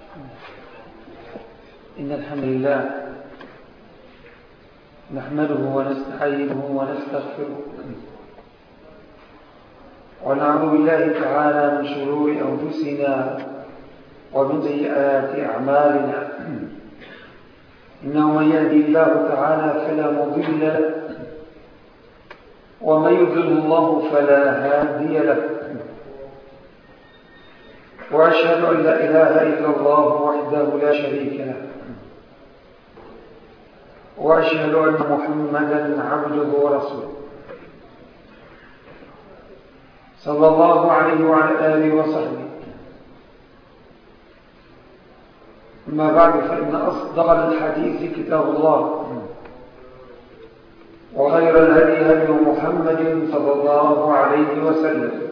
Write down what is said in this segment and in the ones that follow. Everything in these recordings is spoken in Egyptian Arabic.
إن الحمد لله نحمده ونستعينه ونستغفره ونعوذ بالله تعالى من شرور أنفسنا ومن سيئات أعمالنا إنه من يهدي الله تعالى فلا مضل له ومن يضل الله فلا هادي له وأشهد أن لا إله إلا الله وحده لا شريك له وأشهد أن محمدا عبده ورسوله صلى الله عليه وعلى آله وصحبه أما بعد فإن أصدق الحديث كتاب الله وخير الهدي هدي محمد صلى الله عليه وسلم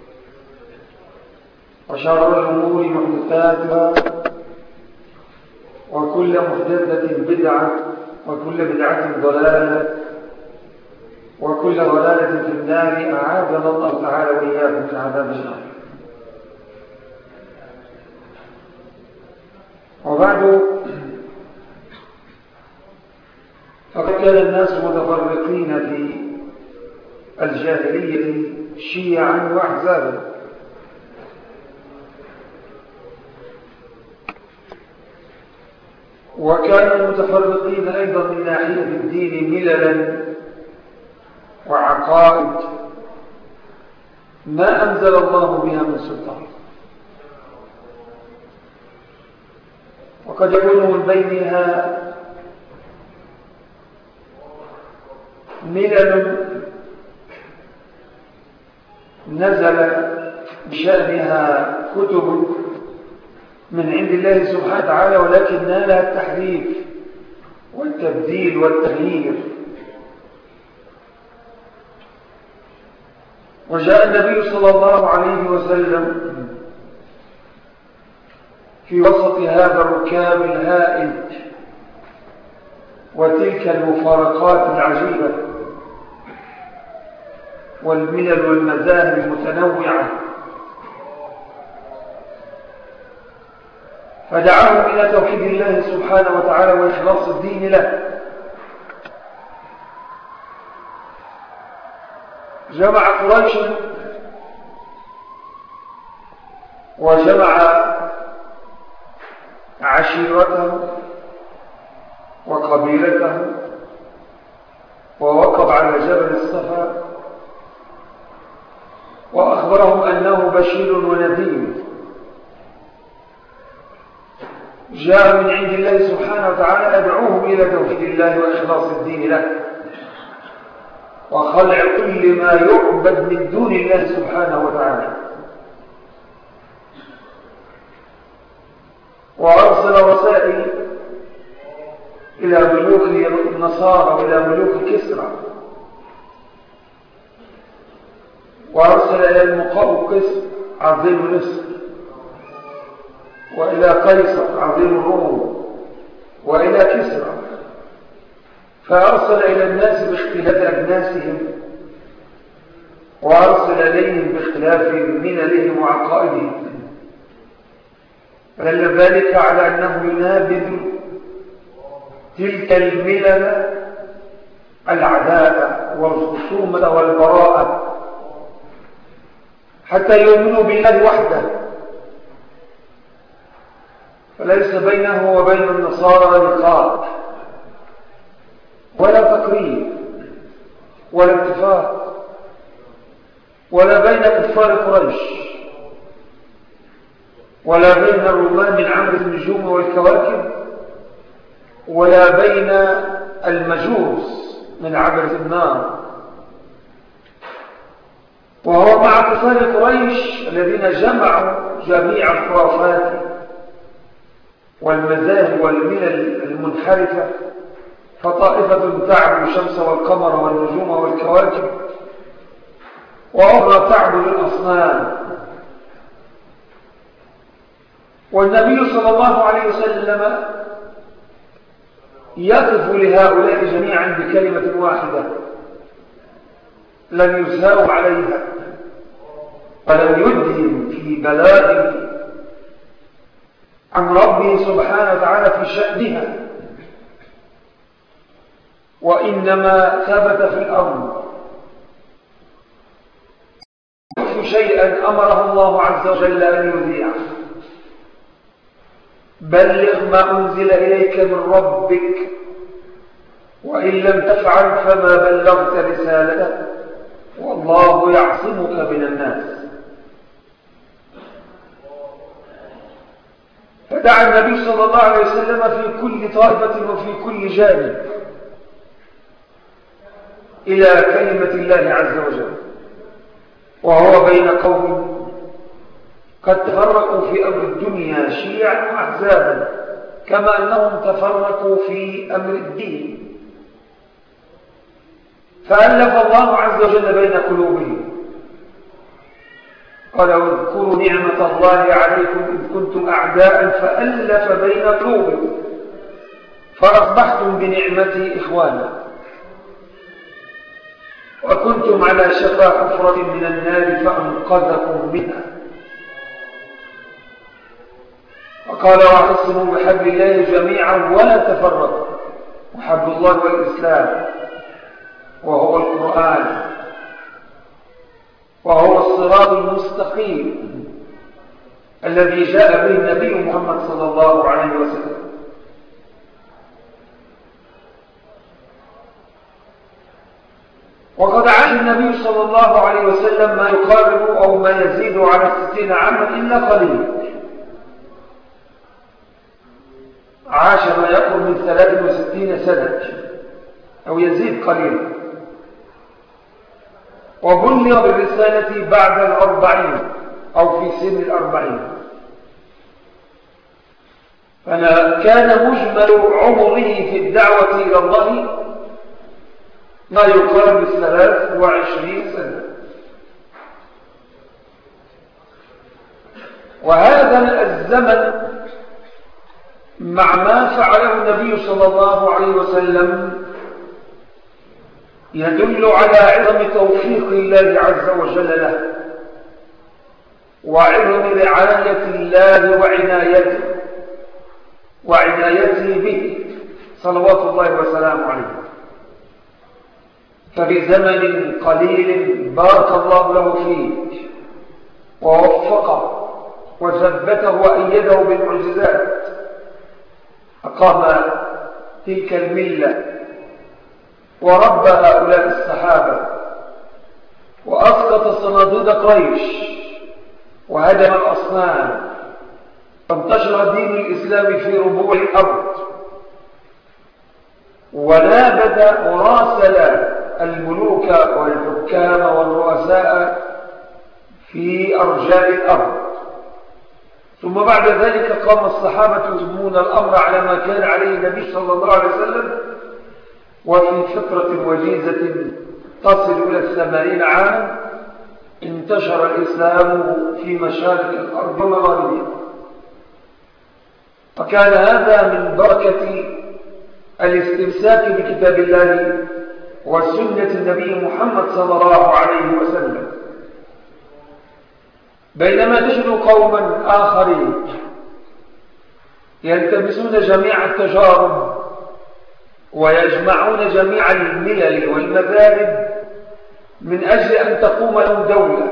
وشر الأمور محدثاتها وكل محدثة بدعة وكل بدعة ضلالة وكل ضلالة في النار أعاذنا الله تعالى وإياكم من عذاب النار وبعد فقد كان الناس متفرقين في الجاهلية شيعا وأحزابا وكانوا متفرقين أيضا من ناحية الدين مللا وعقائد ما أنزل الله بها من سلطان وقد يكون من بينها ملل نزل بشأنها كتب من عند الله سبحانه وتعالى ولكن نالها التحريف والتبديل والتغيير وجاء النبي صلى الله عليه وسلم في وسط هذا الركاب الهائل وتلك المفارقات العجيبة والملل والمذاهب المتنوعة فدعاهم إلى توحيد الله سبحانه وتعالى وإخلاص الدين له جمع قريش وجمع عشيرته وقبيلته ووقف على جبل الصفا وأخبرهم أنه بشير ونذير جاء من عند الله سبحانه وتعالى أدعوهم إلى توحيد الله وإخلاص الدين له وخلع كل ما يعبد من دون الله سبحانه وتعالى وأرسل رسائل إلى ملوك النصارى وإلى ملوك كسرى وأرسل إلى المقوقس عظيم مصر وإلى قيصر عظيم الروم وإلى كسرى فأرسل إلى الناس باختلاف أجناسهم وأرسل إليهم باختلاف منلهم وعقائدهم دل ذلك على أنه ينابذ تلك الملل العداء والخصومة والبراءة حتى يؤمنوا بالله وحده فليس بينه وبين النصارى لقاء ولا تقريب ولا اتفاق ولا بين كفار قريش ولا بين الرومان من عمرو النجوم والكواكب ولا بين المجوس من عبرة النار وهو مع كفار قريش الذين جمعوا جميع الخرافات والمذاهب والملل المنحرفة فطائفة تعبد الشمس والقمر والنجوم والكواكب وأخرى تعبد الأصنام والنبي صلى الله عليه وسلم يقف لهؤلاء جميعا بكلمة واحدة لن يساوم عليها ولم يدهم في بلاء عن ربه سبحانه وتعالى في شأنها وإنما ثبت في الأرض شيئا أمره الله عز وجل أن يذيعه بلغ ما أنزل إليك من ربك وإن لم تفعل فما بلغت رسالته والله يعصمك من الناس فدعا النبي صلى الله عليه وسلم في كل طائفة وفي كل جانب إلى كلمة الله عز وجل وهو بين قوم قد تفرقوا في أمر الدنيا شيعا وأحزابا كما أنهم تفرقوا في أمر الدين فألف الله عز وجل بين قلوبهم قال واذكروا نعمة الله عليكم إذ كنتم أعداء فألف بين قلوبكم فأصبحتم بنعمتي إخوانا وكنتم على شفا حفرة من النار فأنقذكم منها وقال واعتصموا بحبل الله جميعا ولا تفرقوا وحبل الله والإسلام وهو القرآن وهو الصراط المستقيم الذي جاء به النبي محمد صلى الله عليه وسلم وقد عاش النبي صلى الله عليه وسلم ما يقارب أو ما يزيد على الستين عاما إلا قليل عاش ما يقرب من ثلاث وستين سنة أو يزيد قليلا وبلغ بالرسالة بعد الأربعين أو في سن الأربعين فكان مجمل عمره في الدعوة إلى الله ما يقارب ثلاث وعشرين سنة وهذا الزمن مع ما فعله النبي صلى الله عليه وسلم يدل على عظم توفيق الله عز وجل له وعظم رعاية الله وعنايته وعنايته به صلوات الله وسلامه عليه فبزمن قليل بارك الله له فيه ووفقه وثبته وأيده بالمعجزات أقام تلك الملة وربى هؤلاء الصحابة وأسقط صناديد قريش وهدم الأصنام فانتشر دين الإسلام في ربوع الأرض ونابد وراسل الملوك والحكام والرؤساء في أرجاء الأرض ثم بعد ذلك قام الصحابة يزمون الأمر على ما كان عليه النبي صلى الله عليه وسلم وفي فترة وجيزة تصل إلى الثمانين عاما انتشر الإسلام في مشارق الأرض ومغاربها وكان هذا من بركة الاستمساك بكتاب الله وسنة النبي محمد صلى الله عليه وسلم بينما تجد قوما آخرين يلتمسون جميع التجارب ويجمعون جميع الملل والمذاهب من أجل أن تقوم لهم دولة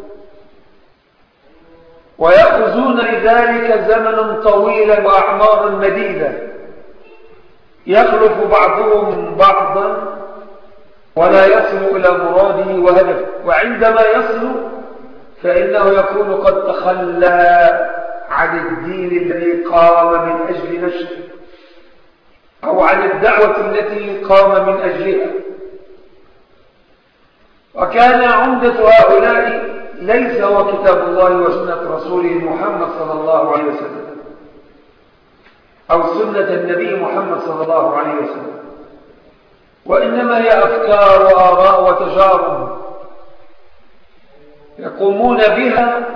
ويأخذون لذلك زمنا طويلا وأعمارا مديدة يخلف بعضهم بعضا ولا يصل إلى مراده وهدفه وعندما يصل فإنه يكون قد تخلى عن الدين الذي قام من أجل نشره أو عن الدعوة التي قام من أجلها وكان عمدة هؤلاء ليس هو كتاب الله وسنة رسوله محمد صلى الله عليه وسلم أو سنة النبي محمد صلى الله عليه وسلم وإنما هي أفكار وآراء وتجارب يقومون بها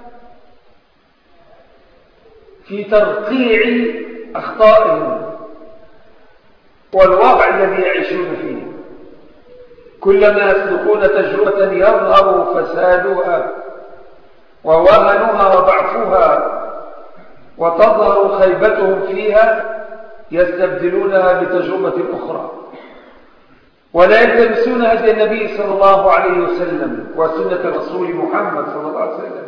في ترقيع أخطائهم والواقع الذي يعيشون فيه كلما يسلكون تجربة يظهر فسادها ووهنها وضعفها وتظهر خيبتهم فيها يستبدلونها بتجربة أخرى ولا يلتمسون هدي النبي صلى الله عليه وسلم وسنة الرسول محمد صلى الله عليه وسلم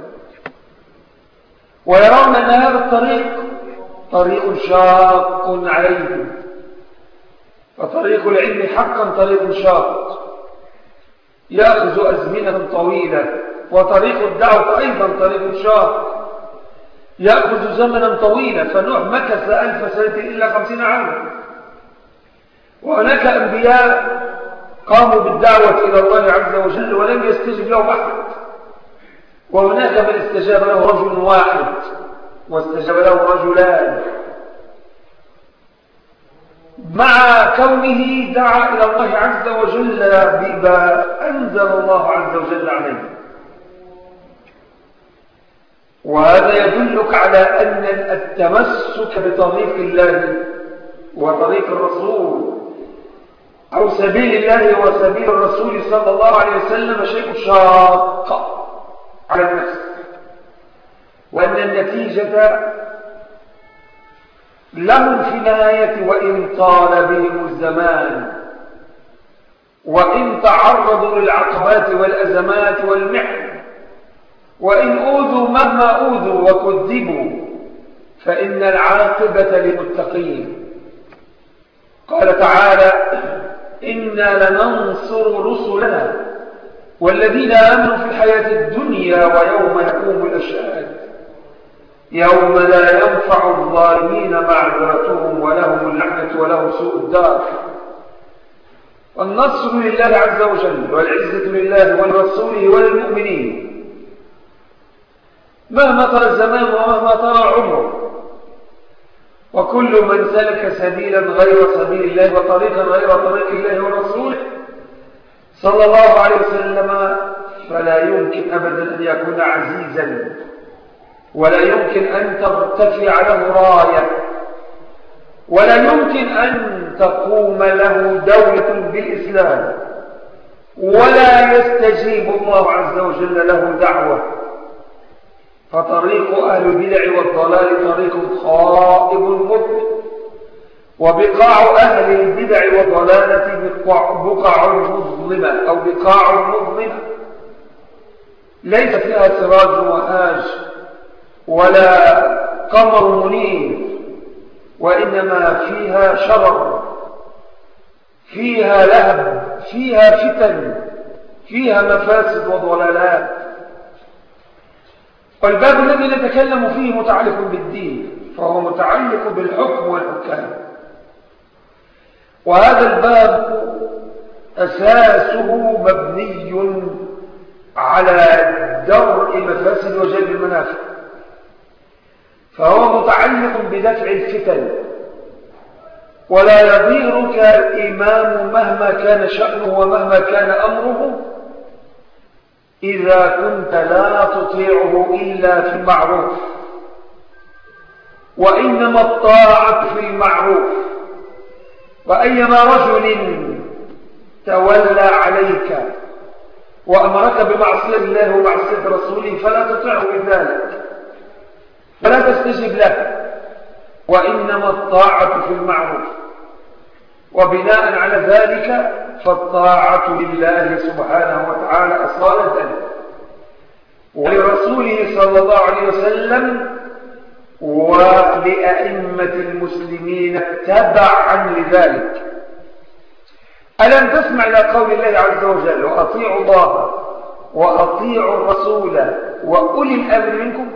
ويرون أن هذا الطريق طريق شاق عليهم فطريق العلم حقا طريق شاق يأخذ أزمنة طويلة وطريق الدعوة أيضا طريق شاق يأخذ زمنا طويلا فنوح مكث ألف سنة إلا خمسين عاما وهناك أنبياء قاموا بالدعوة إلى الله عز وجل ولم يستجب لهم أحد وهناك من استجاب له رجل واحد واستجاب له رجلان مع كونه دعا إلى الله عز وجل بما أنزل الله عز وجل عليه وهذا يدلك على أن التمسك بطريق الله وطريق الرسول أو سبيل الله وسبيل الرسول صلى الله عليه وسلم شيء شاق على النفس وأن النتيجة لهم في النهاية وإن طال بهم الزمان وإن تعرضوا للعقبات والأزمات والمحن وإن أوذوا مهما أوذوا وكذبوا فإن العاقبة للمتقين قال تعالى إنا لننصر رسلنا والذين آمنوا في الحياة الدنيا ويوم يقوم الأشهاد يوم لا ينفع الظالمين معذرتهم ولهم اللعنة ولهم سوء الدار والنصر لله عز وجل والعزة لله ولرسوله وللمؤمنين مهما طال الزمان ومهما طال العمر وكل من سلك سبيلا غير سبيل الله وطريقا غير طريق الله ورسوله صلى الله عليه وسلم فلا يمكن أبدا أن يكون عزيزا ولا يمكن أن ترتفع له راية ولا يمكن أن تقوم له دولة بالإسلام ولا يستجيب الله عز وجل له دعوة فطريق أهل البدع والضلال طريق خائب مظلم وبقاع أهل البدع والضلالة بقاع مظلمة أو بقاع مظلمة ليس فيها سراج وهاج ولا قمر منير وإنما فيها شرر فيها لهب فيها فتن فيها مفاسد وضلالات والباب الذي نتكلم فيه متعلق بالدين فهو متعلق بالحكم والحكام وهذا الباب أساسه مبني على درء مفاسد وجلب المنافع فهو متعلق بدفع الفتن ولا يضيرك الإمام مهما كان شأنه ومهما كان أمره إذا كنت لا تطيعه إلا في المعروف وإنما الطاعة في المعروف وأيما رجل تولى عليك وأمرك بمعصية الله ومعصية رسوله فلا تطعه بذلك فلا تستجب له وإنما الطاعة في المعروف وبناء على ذلك فالطاعة لله سبحانه وتعالى أصالة ولرسوله صلى الله عليه وسلم ولأئمة المسلمين تبعا لذلك ألم تسمع إلى قول الله عز وجل وأطيعوا الله وأطيعوا الرسول وأولي الأمر منكم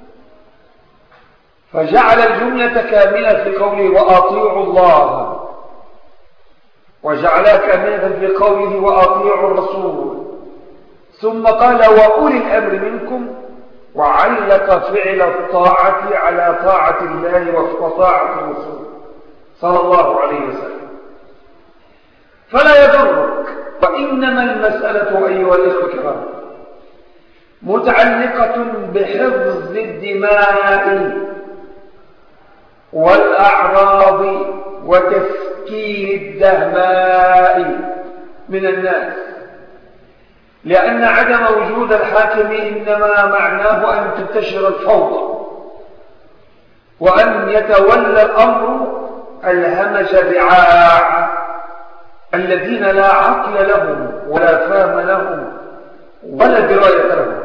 فجعل الجملة كاملة في قوله وأطيعوا الله وجعلها كاملة في قوله وأطيعوا الرسول ثم قال وأولي الأمر منكم وعلق فعل الطاعة على طاعة الله وطاعة الرسول صلى الله عليه وسلم فلا يضرك وإنما المسألة أيها الإخوة الكرام متعلقة بحفظ الدماء والأعراض وتسكين الدهماء من الناس لأن عدم وجود الحاكم إنما معناه أن تنتشر الفوضى وأن يتولى الأمر الهمج ذعاع الذين لا عقل لهم ولا فهم لهم ولا دراية لهم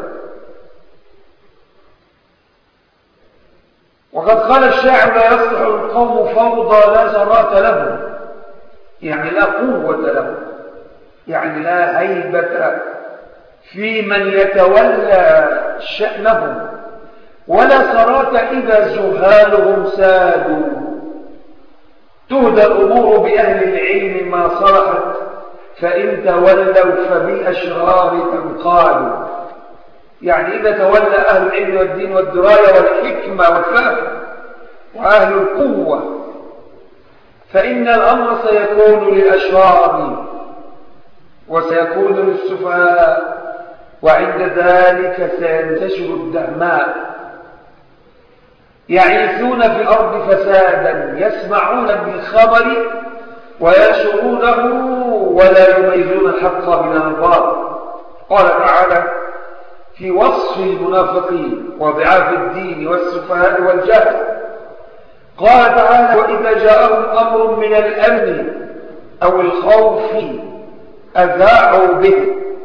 وقد قال الشاعر لا يصلح القوم فوضى لا زرات لهم يعني لا قوة لهم يعني لا هيبة في من يتولى شأنهم ولا صرات إذا زهالهم سادوا تهدى الأمور بأهل العلم ما صلحت فإن تولوا فبالأشرار تنقادوا يعني إذا تولى أهل العلم والدين والدراية والحكمة والفهم وأهل القوة فإن الأمر سيكون للأشرار وسيكون للسفهاء وعند ذلك سينتشر الدهماء يعيثون في الأرض فسادا يسمعون بالخبر ويشعرونه ولا يميزون الحق من الباطل قال تعالى في وصف المنافقين وضعاف الدين والسفهاء والجهل قال تعالى وإذا جاءهم أمر من الأمن أو الخوف أذاعوا به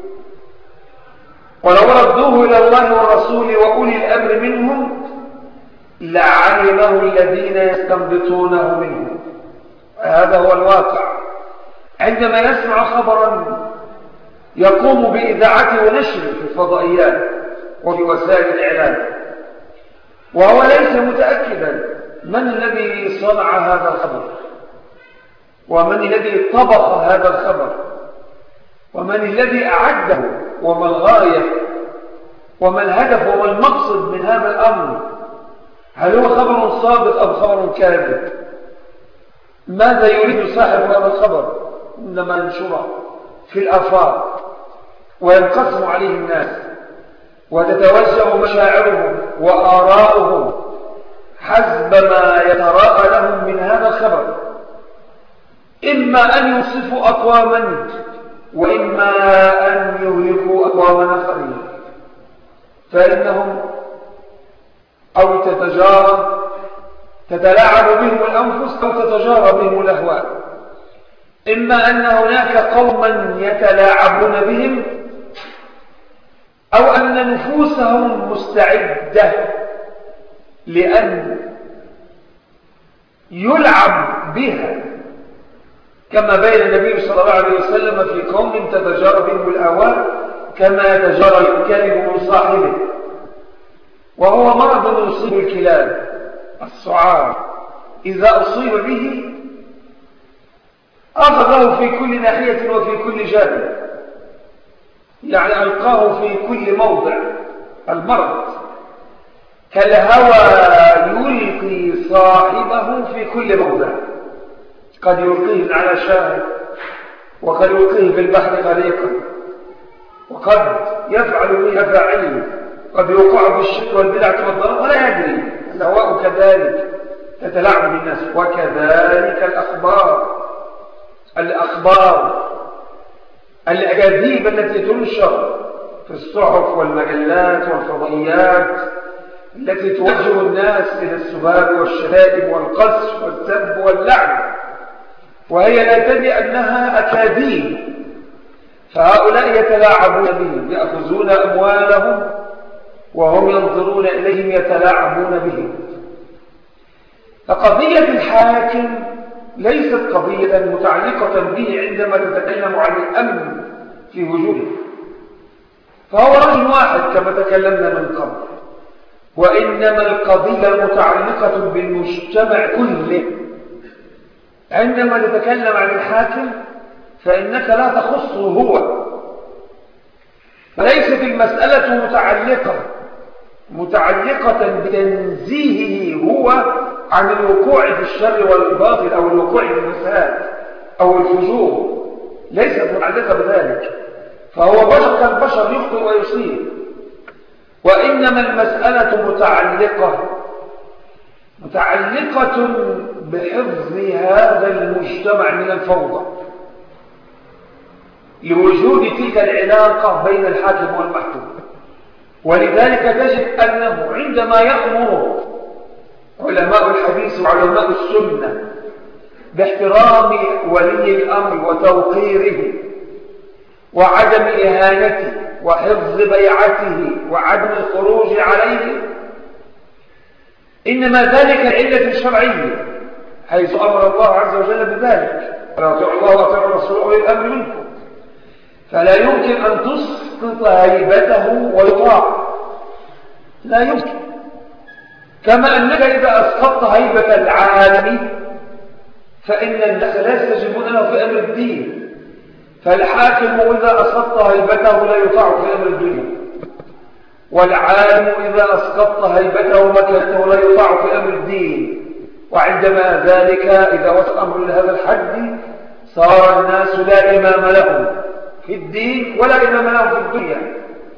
ولو ردوه إلى الله والرسول وأولي الأمر منهم لعلمه الذين يستنبطونه منهم هذا هو الواقع عندما يسمع خبرا يقوم بإذاعته ونشره في الفضائيات وفي وسائل الإعلام وهو ليس متأكدا من الذي صنع هذا الخبر ومن الذي طبخ هذا الخبر ومن الذي أعده وما الغاية وما الهدف وما المقصد من هذا الأمر هل هو خبر صادق أم خبر كاذب ماذا يريد صاحب هذا الخبر عندما ينشره في الآفاق وينقسم عليه الناس وتتوزع مشاعرهم وآراؤهم حسب ما يتراءى لهم من هذا الخبر إما أن يوصفوا أقواما وإما أن يهلكوا أقواما آخرين فإنهم أو تتجارى تتلاعب بهم الأنفس أو تتجارى بهم الأهواء إما أن هناك قوما يتلاعبون بهم أو أن نفوسهم مستعدة لأن يلعب بها كما بين النبي صلى الله عليه وسلم في قوم تتجارى بهم الأهواء كما يتجارى الكلب من صاحبه وهو مرض يصيب الكلاب السعار إذا أصيب به أخذه في كل ناحية وفي كل جانب يعني ألقاه في كل موضع المرض كالهوى يلقي صاحبه في كل موضع قد يلقيه على شاهد وقد يلقيه في البحر غريقا وقد يفعل به فاعل قد يوقع بالشرك والبدعة والضلال ولا يدري الهواء كذلك تتلاعب بالناس وكذلك الأخبار الأخبار الأكاذيب التي تنشر في الصحف والمجلات والفضائيات التي توجه الناس إلى السباب والشتائم والقسف والسب واللعن وهي لا تدري أنها أكاذيب فهؤلاء يتلاعبون بهم يأخذون أموالهم وهم ينظرون إليهم يتلاعبون بهم فقضية الحاكم ليست قضية متعلقة به عندما تتكلم عن الأمن في وجوده فهو رجل واحد كما تكلمنا من قبل وإنما القضية متعلقة بالمجتمع كله عندما تتكلم عن الحاكم فإنك لا تخصه هو فليست المسألة متعلقة متعلقة بتنزيهه هو عن الوقوع في الشر والباطل أو الوقوع في الفساد أو الفجور ليست متعلقة بذلك فهو بشر كالبشر يخطئ ويصيب وإنما المسألة متعلقة متعلقة بحفظ هذا المجتمع من الفوضى لوجود تلك العلاقة بين الحاكم والمحكوم ولذلك تجد أنه عندما يأمر علماء الحديث وعلماء السنة باحترام ولي الأمر وتوقيره وعدم إهانته وحفظ بيعته وعدم الخروج عليه إنما ذلك علة شرعية حيث أمر الله عز وجل بذلك ولا أطيعوا الله وأطيعوا الرسول أولي الأمر منكم فلا يمكن أن تسقط هيبته ويطاع لا يمكن كما أنك إذا أسقطت هيبة العالم فإن الناس لا يستجيبون له في أمر الدين فالحاكم إذا أسقطت هيبته لا يطاع في أمر الدنيا والعالم إذا أسقطت هيبته مكانته لا يطاع في أمر الدين وعندما ذلك إذا وصل الأمر لهذا الحد صار الناس لا إمام لهم في الدين ولا إمام لهم في الدنيا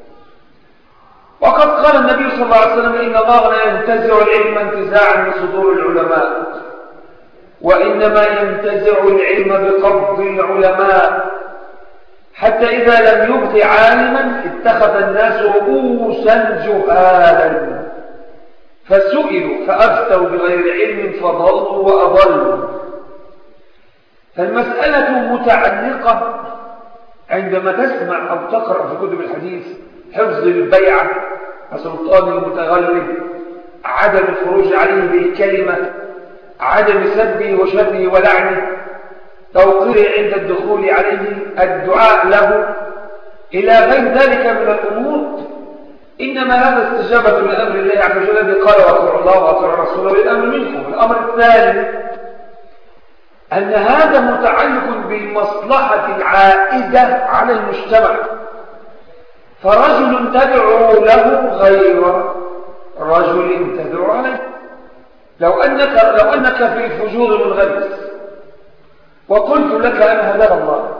وقد قال النبي صلى الله عليه وسلم إن الله لا ينتزع العلم انتزاعا من صدور العلماء وإنما ينتزع العلم بقبض العلماء حتى إذا لم يبق عالما اتخذ الناس رؤوسا جهالا فسئلوا فأفتوا بغير علم فضلوا وأضلوا فالمسألة متعلقة عندما تسمع أو تقرأ في كتب الحديث حفظ البيعة وسلطان المتغلب عدم الخروج عليه بالكلمة عدم سبه وشره ولعنه توقيره عند الدخول عليه الدعاء له إلى غير ذلك من الأمور إنما هذا استجابة لأمر الله عز وجل الذي قال وأطيعوا الله وأطيعوا الرسول والأمر منكم الأمر الثاني أن هذا متعلق بالمصلحة العائدة على المجتمع فرجل تدعو له غير رجل تدعو عليه لو أنك, لو أنك في فجور منغمس وقلت لك أن هداك الله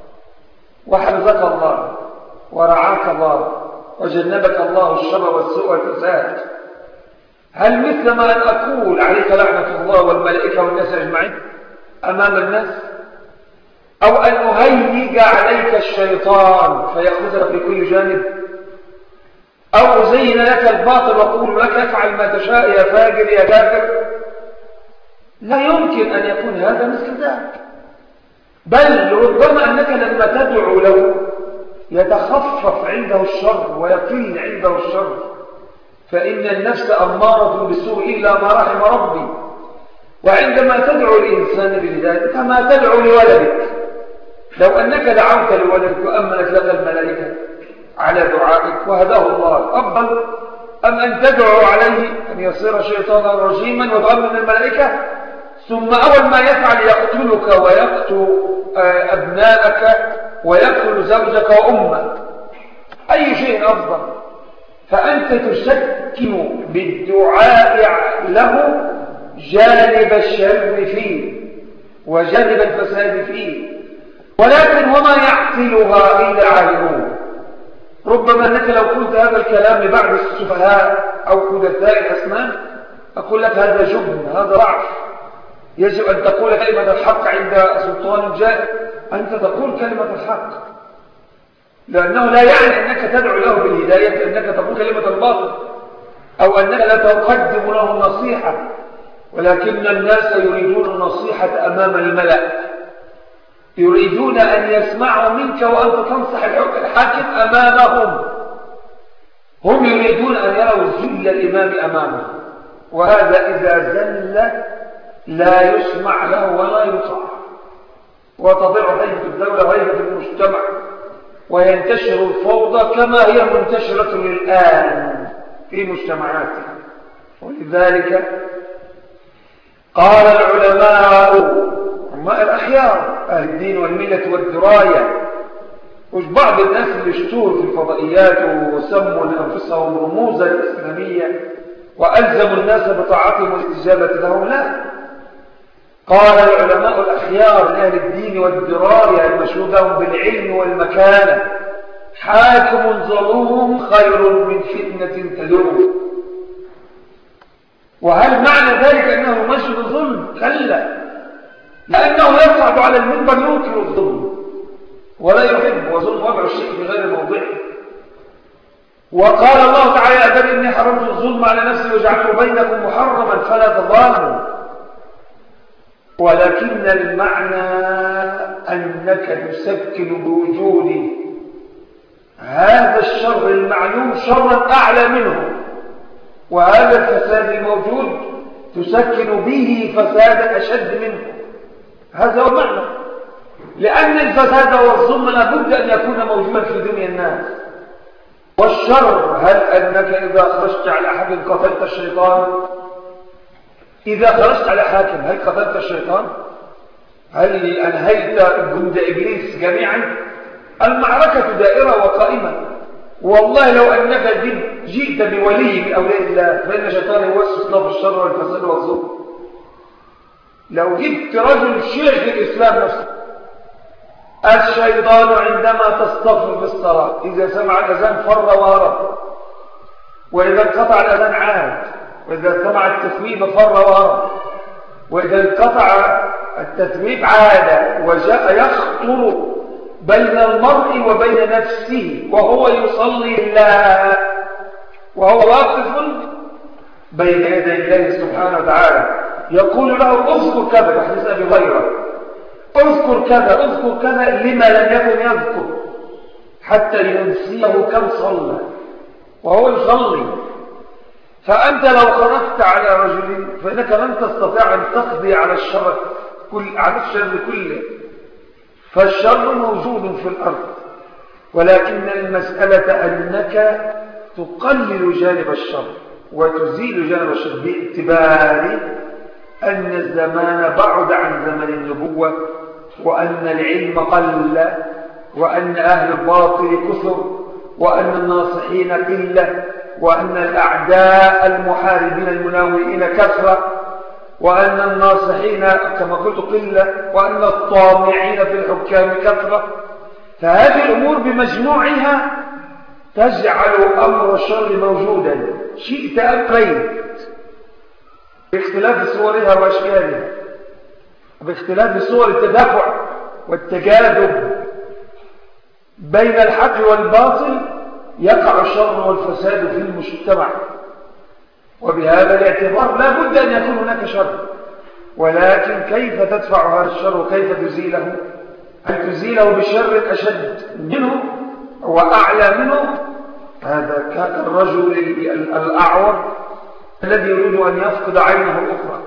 وحفظك الله ورعاك الله وجنبك الله الشر والسوء والفساد هل مثل ما أن أقول عليك لعنة الله والملائكة والناس أجمعين أمام الناس أو أن أهيج عليك الشيطان فيأخذك في كل جانب أو أزين لك الباطل وأقول لك افعل ما تشاء يا فاجر يا كافر لا يمكن أن يكون هذا مثل ذلك بل ربما أنك لما تدعو له يتخفف عنده الشر ويقل عنده الشر فإن النفس أمارة بالسوء إلا ما رحم ربي وعندما تدعو الإنسان بالهداية كما تدعو لولدك لو أنك دعوت لولدك وأمنت لك الملائكة على دعائك وهداه الله أفضل أم أن تدعو عليه أن يصير شيطانا رجيما وتؤمن الملائكة ثم أول ما يفعل يقتلك ويقتل آه، أبناءك ويقتل زوجك وأمك أي شيء أفضل فأنت تسكن بالدعاء له جانب الشر فيه وجانب الفساد فيه ولكن وما يعقلها إلا عالمون ربما أنك لو قلت هذا الكلام لبعض السفهاء أو حدثاء الأسنان أقول لك هذا جبن هذا ضعف يجب أن تقول كلمة الحق عند سلطان جائر أنت تقول كلمة الحق لأنه لا يعني أنك تدعو له بالهداية أنك تقول كلمة الباطل أو أنك لا تقدم له النصيحة ولكن الناس يريدون النصيحة أمام الملأ يريدون أن يسمعوا منك وأنت تنصح الحاكم أمامهم هم يريدون أن يروا ذل الإمام أمامه وهذا إذا زل لا يسمع له ولا يطاع وتضيع هيبة الدولة وهيبة المجتمع وينتشر الفوضى كما هي منتشرة الآن في مجتمعاتنا ولذلك قال العلماء علماء الأخيار أهل الدين والملة والدراية وش بعض الناس اللي اشتور في الفضائيات وسموا لأنفسهم رموزا إسلامية وألزموا الناس بطاعتهم والاستجابة لهم لا قال العلماء الأخيار لأهل الدين والدراية المشهود لهم بالعلم والمكانة حاكم ظلوم خير من فتنة تدوم وهل معنى ذلك أنه مشهد ظلم؟ كلا لأنه يصعد على المنبر ينكر الظلم ولا يحب وظلم وضع الشيء في غير موضعه وقال الله تعالى يا بني إني حرمت الظلم على نفسي وجعلته بينكم محرما فلا تظالموا ولكن المعنى أنك تسكن بوجود هذا الشر المعلوم شرا أعلى منه وهذا الفساد الموجود تسكن به فسادا أشد منه هذا هو المعنى لأن الفساد والظلم لابد أن يكون موجودا في دنيا الناس والشر هل أنك إذا خرجت على أحد قتلت الشيطان إذا خرجت على حاكم هل قتلت الشيطان هل أنهيت جند إبليس جميعا المعركة دائرة وقائمة والله لو أنك جئت بولي من أولياء الله فإن الشيطان يوسوس له في الشر والفساد والظلم لو جبت رجل شيخ الإسلام نفسه الشيطان عندما تصطفر بالصلاة إذا سمع الأذان فر وهرب وإذا انقطع الأذان عاد وإذا سمع التثويب فر وهرب وإذا انقطع التثويب عاد وجاء يخطر بين المرء وبين نفسه وهو يصلي الله وهو واقف بين يدي الله سبحانه وتعالى يقول له اذكر كذا بحديث أبي هريرة اذكر كذا اذكر كذا لما لم يكن يذكر حتى لينسيه كم صلى وهو يصلي فأنت لو خرجت على رجل فإنك لن تستطيع أن تقضي على الشر كل على الشر كله فالشر موجود في الأرض ولكن المسألة أنك تقلل جانب الشر وتزيل جانب الشر باعتبار أن الزمان بعد عن زمن النبوة وأن العلم قل وأن أهل الباطل كثر وأن الناصحين قلة وأن الأعداء المحاربين المناوئين كثرة وأن الناصحين كما قلت قلة وأن الطامعين في الحكام كثرة فهذه الأمور بمجموعها تجعل أمر الشر موجودا شئت أم باختلاف صورها وأشكالها باختلاف صور التدافع والتجاذب بين الحق والباطل يقع الشر والفساد في المجتمع وبهذا الاعتبار لا بد أن يكون هناك شر ولكن كيف تدفع هذا الشر وكيف تزيله هل تزيله بشر أشد منه وأعلى منه هذا كان الرجل الأعور الذي يريد أن يفقد عينه الأخرى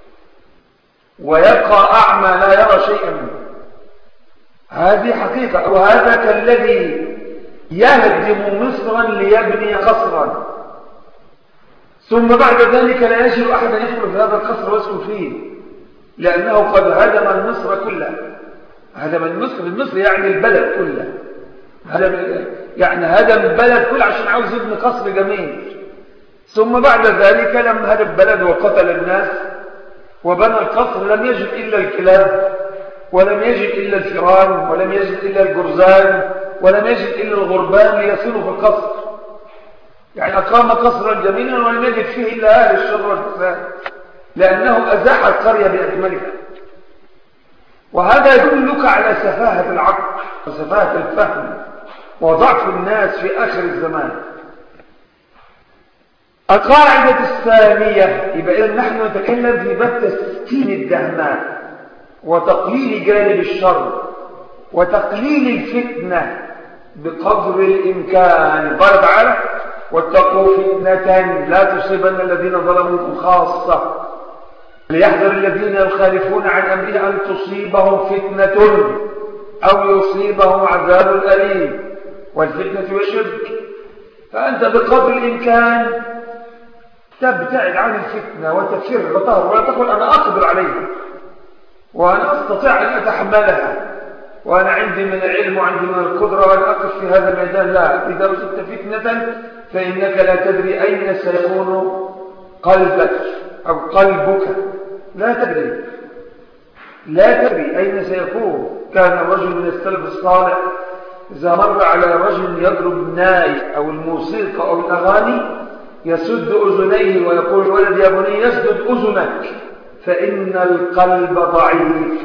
ويبقى أعمى لا يرى شيئا منه هذه حقيقة وهذا كالذي يهدم مصرا ليبني قصرا ثم بعد ذلك لا يجد أحدا يدخل في هذا القصر ويسكن فيه لأنه قد هدم المصر كله هدم المصر المصر يعني البلد كله هدم يعني هدم البلد كله عشان عاوز يبني قصر جميل ثم بعد ذلك لما هدم البلد وقتل الناس وبنى القصر لم يجد إلا الكلاب ولم يجد إلا الفيران ولم يجد إلا الجرزان ولم يجد إلا الغربان ليصلوا في القصر يعني أقام قصرا جميلا ولم يجد فيه إلا أهل الشر والفساد لأنه أزاح القرية بأكملها وهذا يدلك على سفاهة العقل وسفاهة الفهم وضعف الناس في آخر الزمان القاعدة الثانية يبقى إذن نحن نتكلم في باب تسكين الدهماء وتقليل جانب الشر وتقليل الفتنة بقدر الإمكان قال تعالى واتقوا فتنة لا تصيبن الذين ظلموا خاصة ليحذر الذين يخالفون عن أمره أن تصيبهم فتنة أو يصيبهم عذاب أليم والفتنة والشرك فأنت بقدر الإمكان تبتعد عن الفتنة وتفر وتهر ولا تقول أنا أقدر عليها وأنا أستطيع أن أتحملها وأنا عندي من العلم وعندي من القدرة وأن أقف في هذا الميدان لا إذا وجدت فتنة فإنك لا تدري أين سيكون قلبك أو قلبك لا تدري لا تدري أين سيكون كان الرجل من السلف الصالح إذا مر على رجل يضرب الناي أو الموسيقى أو الأغاني يسد أذنيه ويقول الولد يا بني يسدد أذنك فإن القلب ضعيف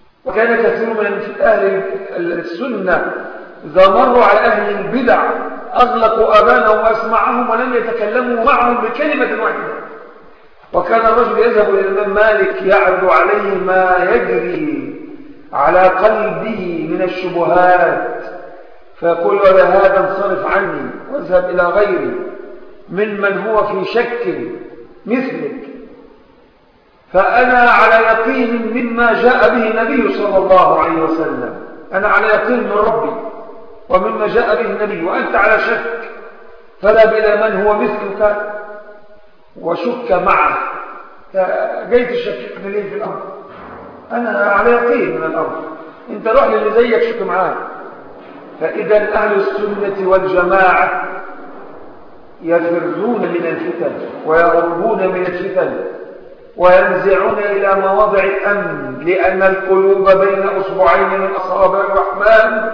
وكان كثير من أهل السنة إذا مروا على أهل البدع أغلقوا أبانهم وأسمعهم ولم يتكلموا معهم بكلمة واحدة وكان الرجل يذهب إلى الإمام مالك يعرض عليه ما يجري على قلبه من الشبهات فيقول ولا هذا انصرف عني واذهب إلى غيري ممن هو في شك مثلك فأنا على يقين مما جاء به النبي صلى الله عليه وسلم أنا على يقين من ربي ومما جاء به النبي وأنت على شك فلا إلى من هو مثلك وشك معه جيت تشككني ليه في الأمر أنا على يقين من الأمر أنت روح للي زيك شك معاه فإذا أهل السنة والجماعة يفرون من الفتن ويهربون من الفتن وينزعون إلى مواضع الأمن لأن القلوب بين أصبعين من أصابع الرحمن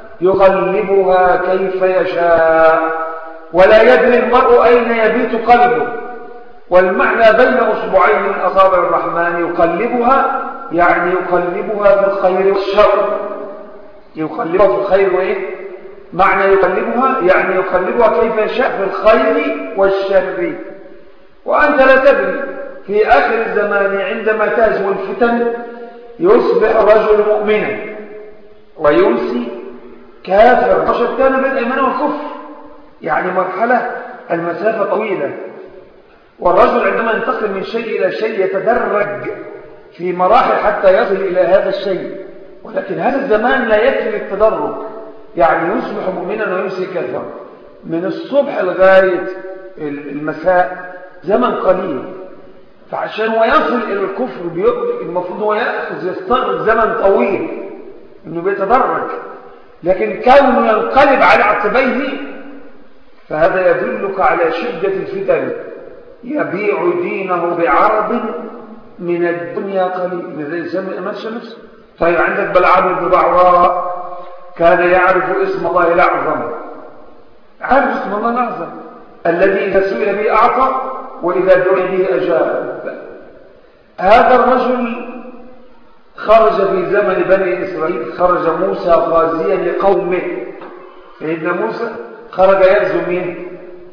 يقلبها كيف يشاء ولا يدري المرء أين يبيت قلبه والمعنى بين أصبعين من أصابع الرحمن يقلبها يعني يقلبها في الخير والشر يقلبها في الخير وإيه معنى يقلبها يعني يقلبها كيف يشاء في الخير والشر وأنت لا تدري في آخر الزمان عندما تهزم الفتن يصبح الرجل مؤمنا ويمسي كافر وشتان بين الإيمان والكفر يعني مرحلة المسافة طويلة والرجل عندما ينتقل من شيء إلى شيء يتدرج في مراحل حتى يصل إلى هذا الشيء ولكن هذا الزمان لا يكفي للتدرج يعني يصبح مؤمنا ويمسي كافرا من الصبح لغاية المساء زمن قليل فعشان هو يصل إلى الكفر المفروض هو يأخذ يستغرق زمن طويل إنه بيتدرج لكن كونه ينقلب على عقبيه فهذا يدلك على شدة الفتن يبيع دينه بعرض من الدنيا قليل زي يسمي أمام شمس طيب عندك بلعام بن بعراء كان يعرف اسم الله الأعظم عارف اسم الله الأعظم الذي إذا سئل به أعطى وإذا دعي به أجاب هذا الرجل خرج في زمن بني إسرائيل خرج موسى غازيا لقومه سيدنا موسى خرج يغزو مين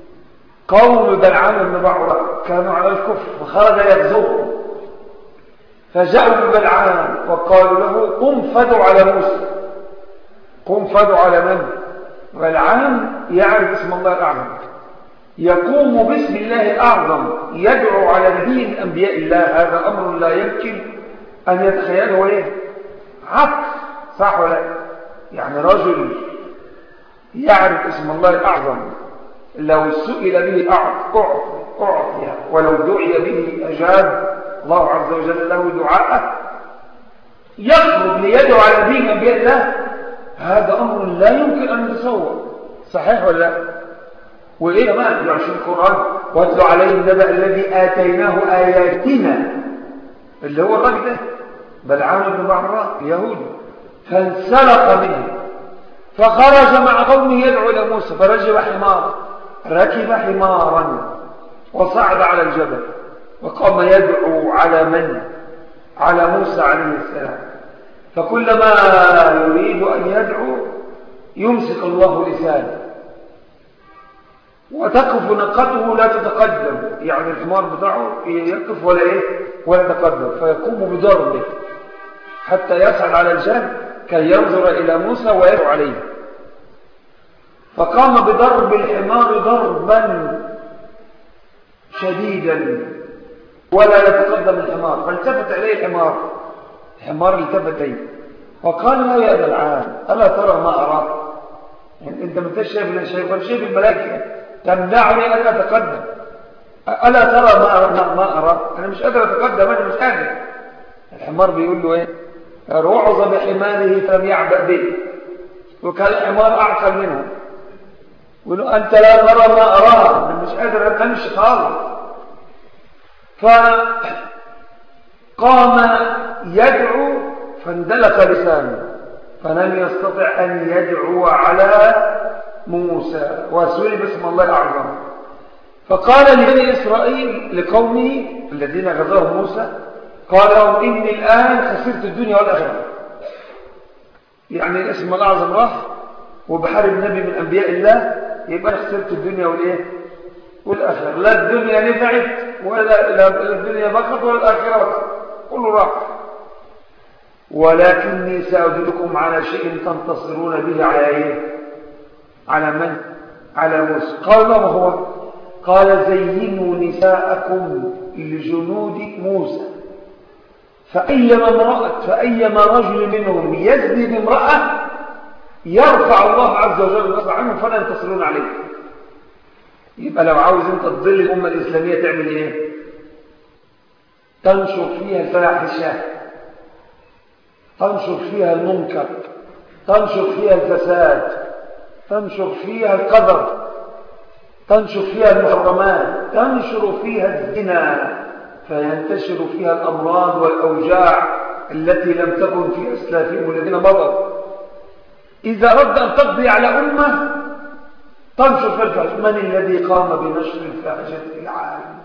قوم بلعام بن بعوراء كانوا على الكفر فخرج يغزوهم فجاءوا ببلعام وقالوا له قم فدع على موسى قم فدع على من بلعام يعرف اسم الله الأعظم يقوم باسم الله الأعظم يدعو على دين أنبياء الله هذا أمر لا يمكن أن يتخيله إيه عقل صح ولا يعني رجل يعرف اسم الله الأعظم لو سئل به أعطي ولو دعي به أجاب الله عز وجل له دعاءه يخرج ليدعو على دين أنبياء الله هذا أمر لا يمكن أن يتصور صحيح ولا لا وإيه كمان يعشي القرآن واتل عليهم نبأ الذي آتيناه آياتنا اللي هو الرجل ده بلعام بن بعراء يهودي فانسلق منه فخرج مع قومه يدعو إلى موسى فرجب حمارا ركب حمارا وصعد على الجبل وقام يدعو على من على موسى عليه السلام فكلما يريد أن يدعو يمسك الله لسانه وتقف نقته لا تتقدم يعني الحمار بتاعه يقف ولا ايه ولا يتقدم فيقوم بضربه حتى يصعد على الجهل كي ينظر إلى موسى ويدعو عليه فقام بضرب الحمار ضربا شديدا ولا يتقدم الحمار فالتفت إليه الحمار الحمار التفت إليه وقال له يا أبا العام ألا ترى ما أراك يعني أنت ما شايف اللي شايف ولا شايف الملائكة تمنعني أن أتقدم ألا ترى ما أرى ما أرى أنا مش قادر أتقدم أنا مش قادر الحمار بيقول له إيه روعظ بحماره فلم يعبأ به وكان الحمار أعقل منه يقول له أنت لا ترى ما أراه أنا مش قادر أمشي خالص فقام يدعو فاندلق لسانه فلم يستطع أن يدعو على موسى وسئل باسم الله الأعظم فقال لبني إسرائيل لقومه الذين غزاهم موسى قال لهم إني الآن خسرت الدنيا والآخرة يعني الاسم الأعظم راح وبحارب نبي من أنبياء الله يبقى خسرت الدنيا والايه والاخره لا الدنيا نفعت ولا لا الدنيا بقت ولا الاخره بقت كله راح ولكني سأدلكم على شيء تنتصرون به على ايه على من على موسى قال ما هو قال زينوا نساءكم لجنود موسى فأيما امرأة فأيما رجل منهم يزني بامرأة يرفع الله عز وجل النصر عنهم فلا ينتصرون عليه يبقى لو عاوز انت تضل الأمة الإسلامية تعمل ايه تنشر فيها الفاحشة تنشر فيها المنكر تنشر فيها الفساد تنشر فيها القدر تنشر فيها المحرمات تنشر فيها الزنا فينتشر فيها الأمراض والأوجاع التي لم تكن في أسلافهم الذين مضوا إذا أردت أن تقضي على أمة تنشر في الفحش من الذي قام بنشر الفاحشة في العالم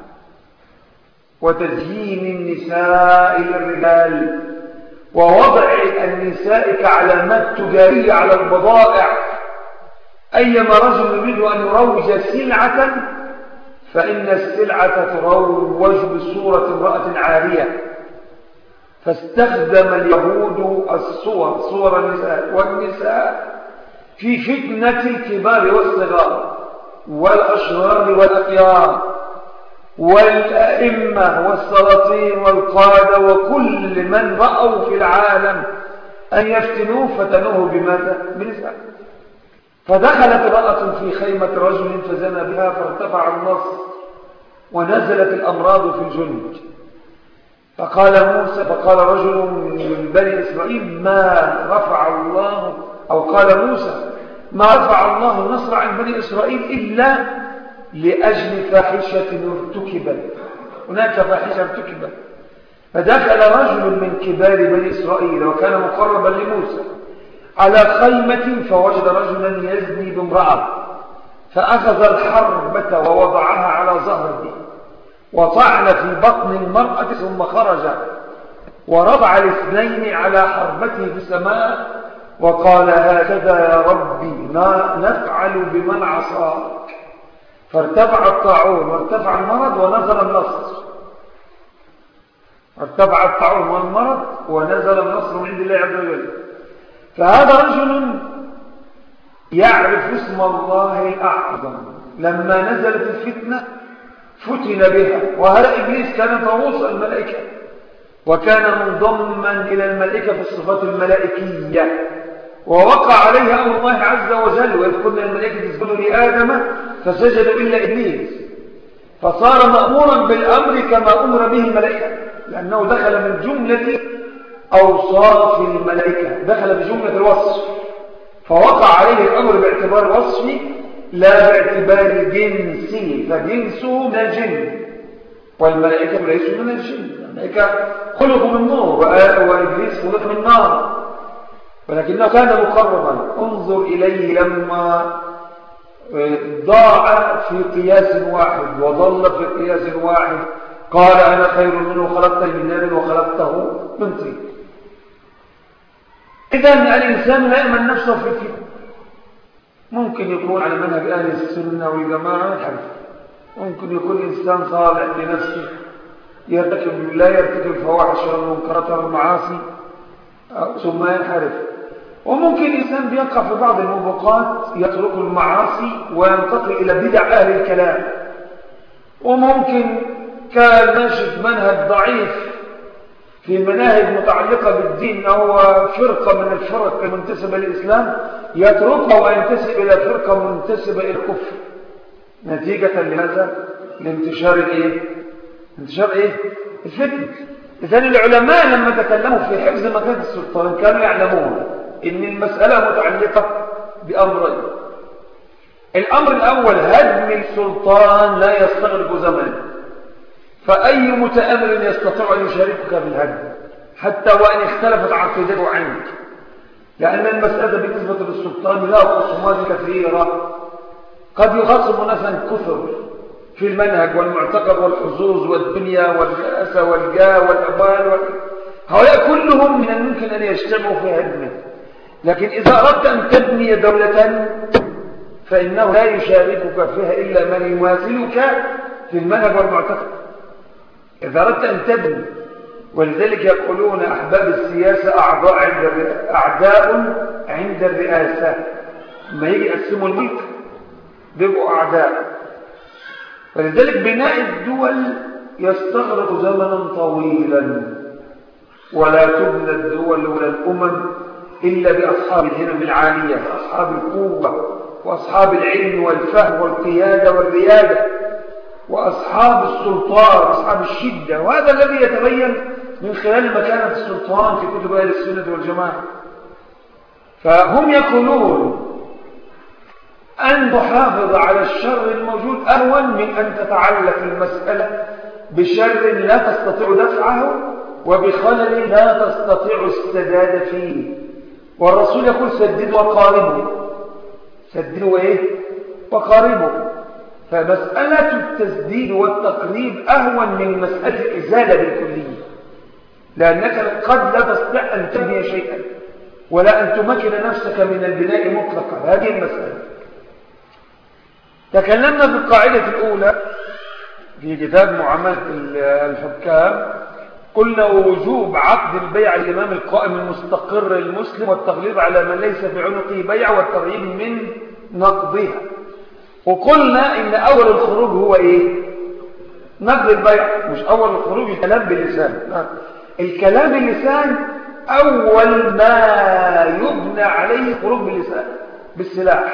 وتزيين النساء للرجال ووضع النساء كعلامات تجارية على البضائع أيما رجل يريد أن يروج سلعة فإن السلعة تروج بصورة امرأة عارية فاستخدم اليهود الصور صور النساء والنساء في فتنة الكبار والصغار والأشرار والأخيار والأئمة والسلاطين والقادة وكل من رأوا في العالم أن يفتنوه فتنوه بماذا؟ بنساء فدخلت امرأة في خيمة رجل فزنى بها فارتفع النصر ونزلت الأمراض في الجند فقال موسى فقال رجل من بني إسرائيل ما رفع الله أو قال موسى ما رفع الله النصر عن بني إسرائيل إلا لأجل فاحشة ارتكبت هناك فاحشة ارتكبت فدخل رجل من كبار بني إسرائيل وكان مقربا لموسى على خيمة فوجد رجلا يزني بامرأة فأخذ الحربة ووضعها على ظهره وطعن في بطن المرأة ثم خرج ورفع الاثنين على حربته في السماء وقال هكذا يا ربي ما نفعل بمن عصاك فارتفع الطاعون وارتفع المرض ونزل النصر ارتفع الطاعون والمرض ونزل النصر من عند الله عز وجل فهذا رجل يعرف اسم الله الأعظم لما نزلت الفتنة فتن بها وهذا إبليس كان طاووس الملائكة وكان منضما إلى الملائكة في الصفات الملائكية ووقع عليه أمر الله عز وجل وإذ قلنا الملائكة تسجدوا لآدم فسجدوا إلا إبليس فصار مأمورا بالأمر كما أمر به الملائكة لأنه دخل من جملة أوصاف الملائكة دخل بجملة الوصف فوقع عليه الأمر باعتبار وصفي لا باعتبار جنسي فجنسه من الجن والملائكة ليسوا من الجن الملائكة خلقوا من نور وإبليس خلق من نار ولكنه كان مقربا انظر إليه لما ضاع في قياس واحد وظل في قياس واحد قال أنا خير منه خلقته من نار وخلقته من طين إذا الإنسان لا يأمن نفسه في الفتن ممكن يكون على منهج أهل السنة والجماعة ينحرف ممكن يكون إنسان صالح لنفسه يرتكب لا يرتكب الفواحش والمنكرات والمعاصي ثم ينحرف وممكن إنسان بيقع في بعض الموبقات يترك المعاصي وينتقل إلى بدع أهل الكلام وممكن كان ناشد منهج ضعيف في مناهج متعلقة بالدين أو فرقة من الفرق المنتسبة للإسلام يتركها وينتسب إلى فرقة منتسبة إلى الكفر نتيجة لهذا لانتشار الإيه؟ انتشار إيه؟ الفتن إذن العلماء لما تكلموا في حفظ مكانة السلطان كانوا يعلمون إن المسألة متعلقة بأمرين الأمر الأول هدم السلطان لا يستغرق زمنا فأي متأمل يستطيع أن يشاركك في الهدم حتى وإن اختلفت عقيدته عنك لأن المسألة بالنسبة للسلطان لها خصومات كثيرة قد يخصم ناسا كثر في المنهج والمعتقد والحظوظ والدنيا والرئاسة والجاه والأبان وال... هؤلاء كلهم من الممكن أن يجتمعوا في هدمه لكن إذا أردت أن تبني دولة فإنه لا يشاركك فيها إلا من يماثلك في المنهج والمعتقد إذا أردت أن تبني ولذلك يقولون أحباب السياسة أعضاء عند أعداء عند الرئاسة ما يجي يقسموا الملك بيبقوا أعداء فلذلك بناء الدول يستغرق زمنا طويلا ولا تبنى الدول ولا الأمم إلا بأصحاب الهمم العالية أصحاب القوة وأصحاب العلم والفهم والقيادة والريادة وأصحاب السلطان أصحاب الشدة وهذا الذي يتبين من خلال مكانة السلطان في كتب أهل السنة والجماعة فهم يقولون أن تحافظ على الشر الموجود أهون من أن تتعلق المسألة بشر لا تستطيع دفعه وبخلل لا تستطيع السداد فيه والرسول يقول سددوا وقاربوا سددوا ايه وقاربوا فمسألة التسديد والتقريب أهون من مسألة الإزالة بالكلية لأنك قد لا تستطيع أن تبني شيئا ولا أن تمكن نفسك من البناء مطلقا هذه المسألة تكلمنا في القاعدة الأولى في كتاب معاملة الحكام قلنا وجوب عقد البيع الإمام القائم المستقر المسلم والتغليظ على من ليس في عنقه بيع والترهيب من نقضها وقلنا إن أول الخروج هو إيه نقض البيع مش أول الخروج الكلام باللسان لا. الكلام باللسان أول ما يبنى عليه خروج باللسان بالسلاح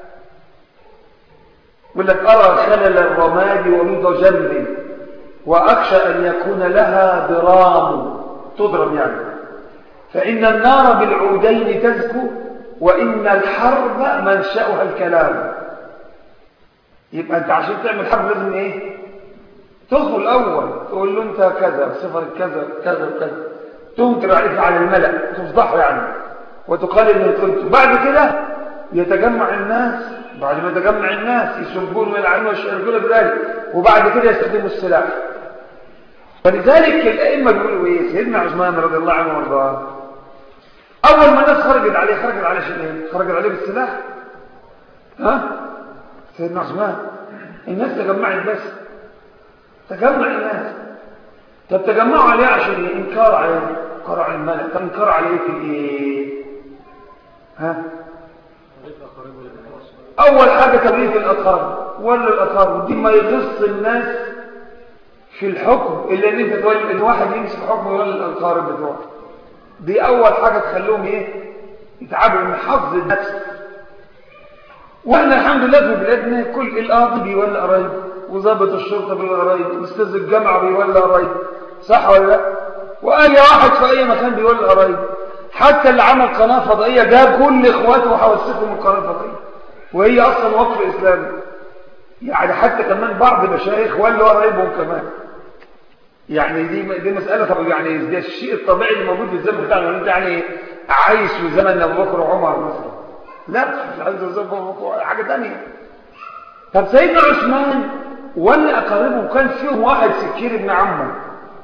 يقول لك أرى خلل الرماد ومضى جنب وأخشى أن يكون لها ضرام تضرب يعني فإن النار بالعودين تزكو وإن الحرب منشأها الكلام يبقى أنت عشان تعمل حرب لازم إيه تدخل الأول تقول له أنت كذا صفر كذا كذا كذا تنكر عليك على الملأ تفضحه يعني وتقلل من قيمته بعد كده يتجمع الناس بعد ما يتجمع الناس يسبون ويلعنون ويشاركون بذلك وبعد كده يستخدموا السلاح فلذلك الأئمة بيقولوا إيه سيدنا عثمان رضي الله عنه وارضاه أول ما الناس خرجت عليه خرجت عليه شيء إيه؟ خرجت عليه بالسلاح ها سيدنا عثمان الناس تجمعت بس تجمع الناس طب تجمعوا عليه عشان انكار عليه انكار على الملك طب انكار عليه في ايه ها اول حاجه تبريد الاقارب ولا الاقارب دي ما يخص الناس في الحكم الا ان انت تقول ان واحد يمسك حكم ولا الاقارب بتوعه دي اول حاجه تخليهم ايه يتعبوا من حظ النفس واحنا الحمد لله في بلادنا كل القاضي بيولى قرايب وظابط الشرطه بيولى قرايب استاذ الجامعه بيولى قرايب صح ولا لا واي واحد في اي مكان بيولى قرايب حتى اللي عمل قناه فضائيه جاب كل اخواته وحوسكهم القناه الفضائيه وهي اصلا وقف اسلامي يعني حتى كمان بعض المشايخ ولوا قرايبهم كمان يعني دي دي مساله طب يعني ده الشيء الطبيعي اللي موجود في الزمن بتاعنا انت يعني عايش في زمن ابو بكر وعمر مثلا لا مش عايز زمن ابو بكر حاجه ثانيه طب سيدنا عثمان ولا اقاربه كان فيهم واحد سكير ابن عمه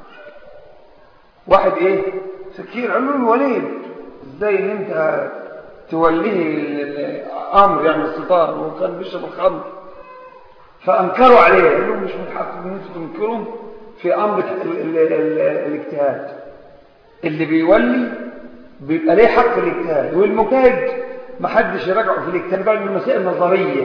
واحد ايه سكير قال له الوليد ازاي ان انت توليه الامر يعني السلطان وكان بيشرب الخمر فانكروا عليه قال لهم مش من حق ان انتم تنكروا في امر الاجتهاد اللي بيولي بيبقى ليه حق الاجتهاد والمجتهد ما حدش يراجعه في الاجتهاد بقى من المسائل النظريه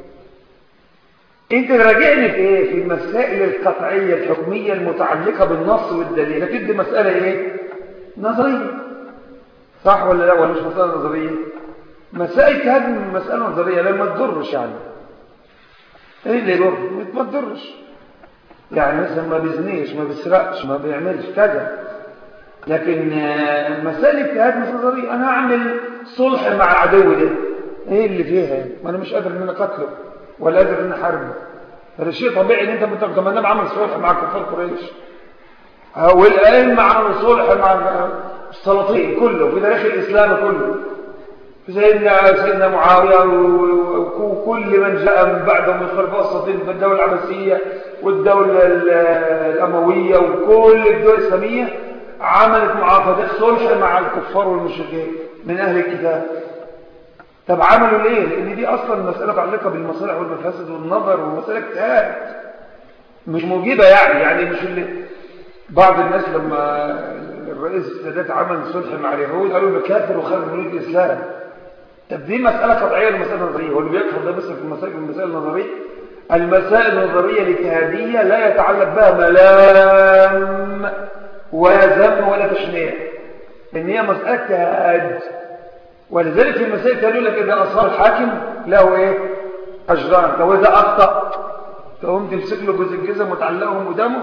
انت راجعني في ايه في المسائل القطعيه الحكميه المتعلقه بالنص والدليل لكن دي مساله ايه نظريه صح ولا لا ولا مش مساله نظريه مسائل اجتهاد من مساله نظريه لما تضرش يعني ايه اللي يضر ما تضرش يعني مثلا ما بيزنيش ما بيسرقش ما بيعملش كذا لكن مسائل اجتهاد مش نظريه انا اعمل صلح مع العدو ده ايه اللي فيها ما انا مش قادر ان انا اقتله ولا قادر ان احاربه هذا شيء طبيعي ان انت طب النبي عمل صلح مع كفار قريش والائمه عملوا صلح مع السلاطين كله في تاريخ الاسلام كله سيدنا سيدنا معاويه وكل من جاء من بعدهم من خلفاء السلاطين في الدوله العباسيه والدوله الامويه وكل الدول الاسلاميه عملت معاقدات صلح مع الكفار والمشركين من اهل الكتاب طب عملوا ليه لان دي اصلا مساله متعلقه بالمصالح والمفاسد والنظر ومساله اجتهاد مش موجبه يعني يعني مش اللي بعض الناس لما الرئيس السادات عمل صلح مع اليهود قالوا له كافر وخارج من الاسلام طب دي مساله قطعيه ولا مساله نظريه هو اللي بيكفر ده بس في المسائل المسائل النظريه المسائل النظريه الاجتهاديه لا يتعلق بها ملام ولا ذم ولا تشنيع ان هي مساله اجتهاد ولذلك في المسائل قالوا لك اذا اصاب الحاكم له ايه اجران لو اذا اخطا تقوم تمسك له جزء الجزم وتعلقهم قدامه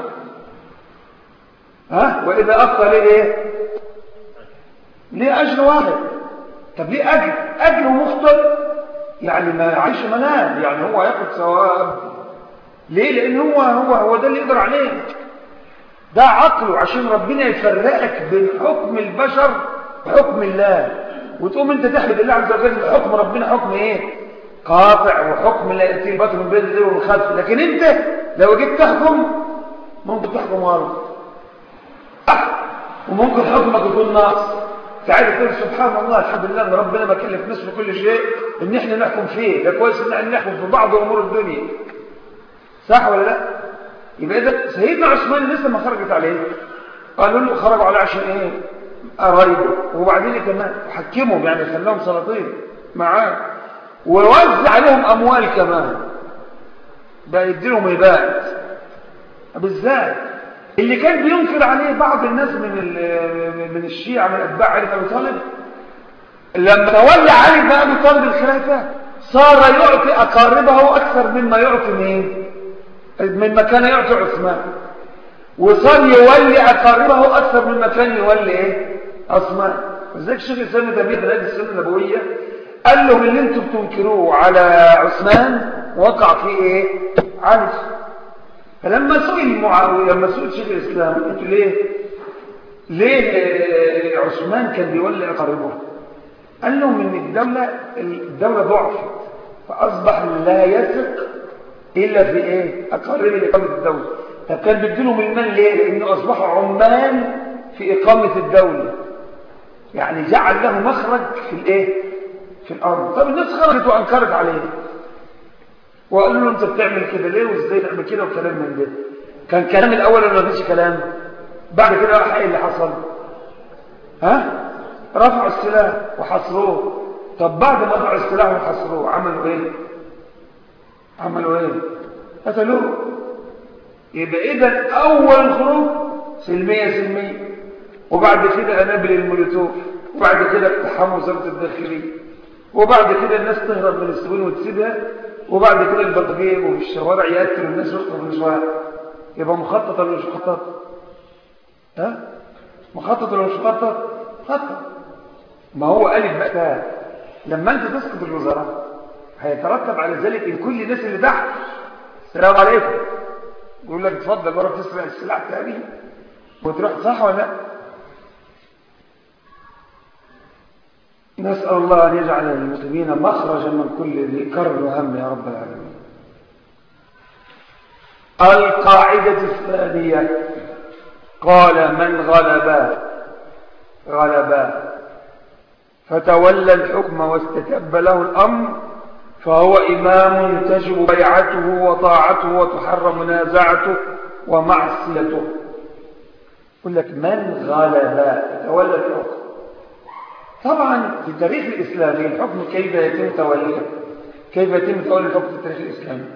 ها واذا اخطا ليه ايه ليه اجر واحد طب ليه اجر اجر مخطئ يعني ما يعيش منام يعني هو هياخد ثواب ليه لان هو هو هو ده اللي يقدر عليه ده عقله عشان ربنا يفرقك بين حكم البشر وحكم الله وتقوم انت تحمد الله عز وجل حكم ربنا حكم ايه قاطع وحكم لا ياتي الباطل من بين الذل والخلف لكن انت لو جيت تحكم ممكن تحكم غلط وممكن حكمك يكون ناقص تعالى تقول سبحان الله الحمد لله ان ربنا ما كلف ناس بكل شيء ان احنا نحكم فيه ده كويس ان احنا نحكم في بعض امور الدنيا صح ولا لا يبقى اذا سيدنا عثمان لسه ما خرجت عليه قالوا له خرجوا عليه عشان ايه قرايبه وبعدين كمان حكمهم يعني خلاهم سلاطين معاه ووزع عليهم اموال كمان بقى يديلهم هبات بالذات اللي كان بينكر عليه بعض الناس من من الشيعة من أتباع علي بن أبي طالب لما تولى علي بن أبي طالب الخلافة صار يعطي أقاربه أكثر مما يعطي مين مما كان يعطي عثمان وصار يولي أقاربه أكثر مما كان يولي إيه عثمان وذلك شيخ الإسلام ابن تيمية في هذه السنة النبوية قال لهم اللي انتم بتنكروه على عثمان وقع فيه ايه علي فلما سئل معاوية لما سئل شيخ الإسلام قلت ليه ليه عثمان كان بيولي أقاربه قال لهم ان الدولة الدولة ضعفت فأصبح لا يثق إلا في إيه أقارب إقامة الدولة طب كان بيديلهم المال ليه لأنه أصبحوا عمال في إقامة الدولة يعني جعل له مخرج في الإيه في الأرض طب الناس خرجت وأنكرت عليه وقالوا له انت بتعمل كده ليه وازاي تعمل كده وكلام من ده كان كلام الاول ولا مفيش كلام بعد كده راح ايه اللي حصل ها رفعوا السلاح وحصروه طب بعد ما رفعوا السلاح وحصروه عملوا ايه عملوا ايه قتلوه يبقى اذا اول الخروج سلميه سلميه وبعد كده انابل المولوتوف وبعد كده اقتحام وزاره الداخليه وبعد كده الناس تهرب من السجون وتسيبها وبعد كده البلطجيه وفي الشوارع يقتلوا الناس ويخطفوا النسوان يبقى مخطط ولا مش مخطط ها مخطط ولا مش مخطط مخطط ما هو قالب بقى لما انت تسقط الوزراء هيترتب على ذلك ان كل الناس اللي تحت السلام عليكم يقول لك اتفضل بره تسرق السلاح تاني وتروح صح ولا لا نسأل الله أن يجعل للمسلمين مخرجا من كل ذي كرب وهم يا رب العالمين القاعدة الثانية قال من غلبا غلبا فتولى الحكم واستتب له الأمر فهو إمام تجب بيعته وطاعته وتحرم منازعته ومعصيته يقول لك من غلبا تولى الحكم طبعا في التاريخ الإسلامي الحكم كيف يتم توليه كيف يتم تولي الحكم في التاريخ الإسلامي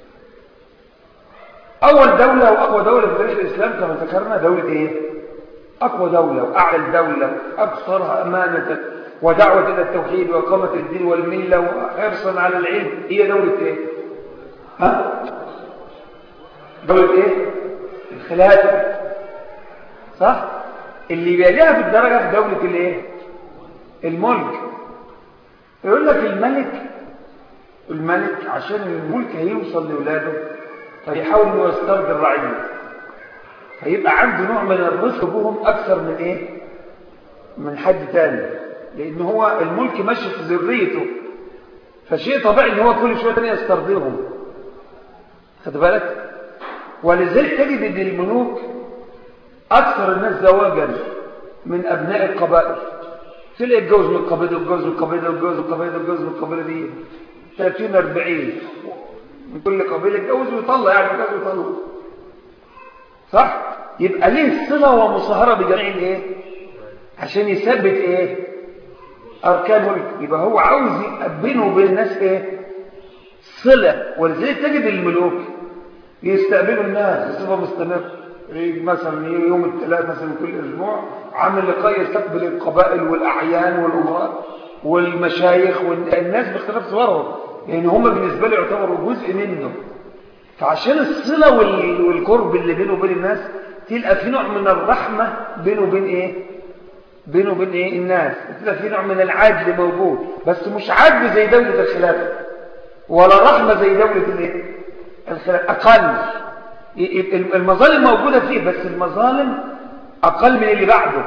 أول دولة وأقوى دولة في تاريخ الإسلام كما ذكرنا دولة إيه؟ أقوى دولة وأعلى الدولة وأكثرها أمانة ودعوة إلى التوحيد وإقامة الدين والملة وحرصا على العلم هي دولة إيه؟ ها؟ دولة إيه؟ الخلافة صح؟ اللي بيليها في الدرجة في دولة الإيه؟ الملك يقول لك الملك الملك عشان الملك هيوصل لولاده فيحاول انه يسترضي الرعيه فيبقى عنده نوع من الرفق بهم اكثر من ايه من حد تاني لان هو الملك ماشي في ذريته فشيء طبيعي ان هو كل شويه تاني يسترضيهم خد بالك ولذلك تجد ان الملوك اكثر الناس زواجا من ابناء القبائل تلاقي الجوز من القبيله والجوز من القبيله والجوز من القبيله والجوز من القبيله دي 30 40 من كل قبيله يتجوز ويطلع يعني يتجوز ويطلع صح يبقى ليه الصله ومصاهره بجميع الايه عشان يثبت ايه اركان ملك يبقى هو عاوز بينه وبين الناس ايه صله ولذلك تجد الملوك يستقبلوا الناس بصفه مستمره مثلا يوم الثلاث مثلا كل اسبوع عامل لقاء يستقبل القبائل والاعيان والامراء والمشايخ والناس باختلاف صورهم لان هم بالنسبه له يعتبروا جزء منه فعشان الصله والقرب اللي بينه وبين الناس تلقى في نوع من الرحمه بينه وبين ايه بينه وبين ايه الناس تلقى في نوع من العدل موجود بس مش عدل زي دوله الخلافه ولا رحمه زي دوله الايه الخلافه اقل المظالم موجودة فيه بس المظالم أقل من اللي بعده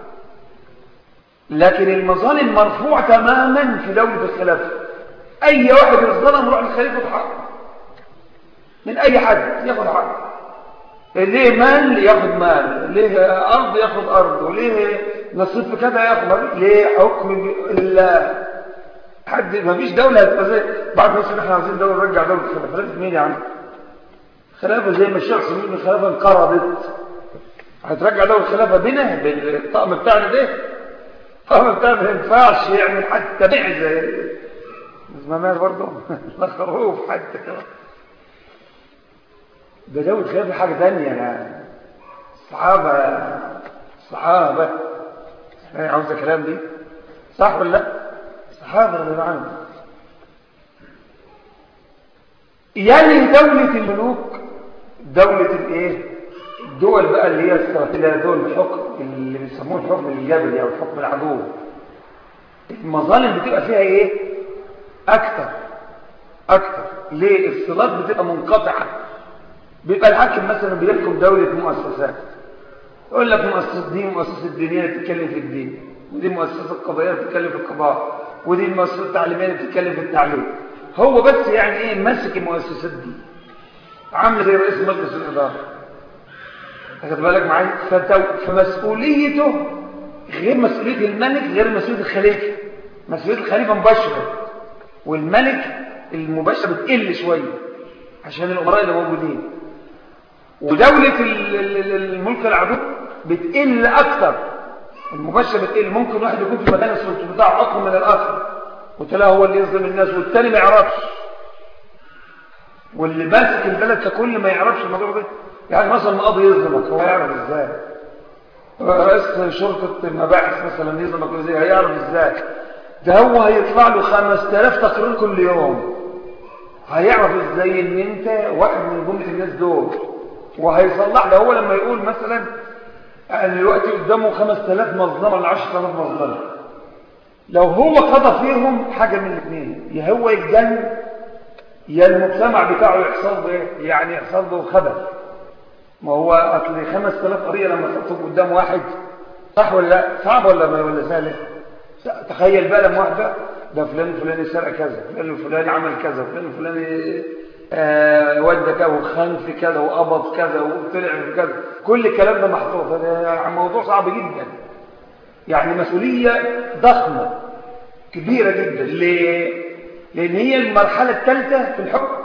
لكن المظالم مرفوع تماما في دولة الخلافة أي واحد يظلم يروح للخليفة ياخد حقه من أي حد ياخد حقه ليه مال ياخد مال ليه أرض ياخد أرض وليه نصيب في كذا ياخد ليه حكم الله حد ما فيش دولة هتبقى زي بعد مثلا احنا عايزين دولة نرجع دولة الخلافة لازم مين يا عم خلافة زي ما الشخص يقول الخلافة انقرضت هترجع له الخلافة بنا بالطقم بتاعنا ده الطقم بتاعنا ما ينفعش يعمل حتى معزة زمان برضه لا خروف حتى كمان ده جو الخلافة حاجة تانية يعني الصحابة الصحابة عاوزة كلام دي صح ولا لا؟ صحابة رضي الله عنهم يعني دولة الملوك دولة الايه الدول بقى اللي هي استراتيجية دول الحكم اللي بيسموه الحكم الجبلي او الحكم العدو المظالم بتبقى فيها ايه اكتر اكتر ليه الصلات بتبقى منقطعة بيبقى الحاكم مثلا بيحكم دولة مؤسسات يقول لك مؤسسة دي مؤسسة دينية بتتكلم في الدين ودي مؤسسة قضائية بتتكلم في القضاء ودي المؤسسة التعليمية بتتكلم في التعليم هو بس يعني ايه ماسك المؤسسات دي عامل زي رئيس مجلس الإدارة أخذ بالك معايا فمسؤوليته غير مسؤولية الملك غير مسؤولية الخليفة مسؤولية الخليفة مباشرة والملك المباشرة بتقل شوية عشان الأمراء اللي موجودين ودولة الملك العدو بتقل أكتر المباشرة بتقل ممكن واحد يكون في مكان السلطة بتاعه أقوى من الآخر وتلاقيه هو اللي يظلم الناس والتاني ما يعرفش واللي ماسك البلد ككل ما يعرفش الموضوع ده يعني مثلا قاضي يظلمك هو يعرف ازاي رئيس شرطة المباحث مثلا يظلمك ازاي هيعرف ازاي ده هو هيطلع له 5000 تقرير كل يوم هيعرف ازاي ان انت واحد من جملة الناس دول وهيصلح ده هو لما يقول مثلا ان دلوقتي قدامه 5000 مظلمه ولا 10000 مظلمه لو هو قضى فيهم حاجه من الاثنين يا هو يتجن يا المجتمع بتاعه يحصل له ايه يعني يحصل له خبث ما هو اصل 5000 قضيه لما تحطهم قدام واحد صح ولا لا صعب ولا ولا سهل تخيل بقى لما واحده ده فلان الفلاني سرق كذا فلان الفلاني عمل كذا فلان الفلاني آه ودى كذا وخان في كذا وقبض كذا وطلع في كذا كل الكلام ده محطوط هذا موضوع صعب جدا يعني مسؤوليه ضخمه كبيره جدا ليه لان هي المرحله الثالثه في الحكم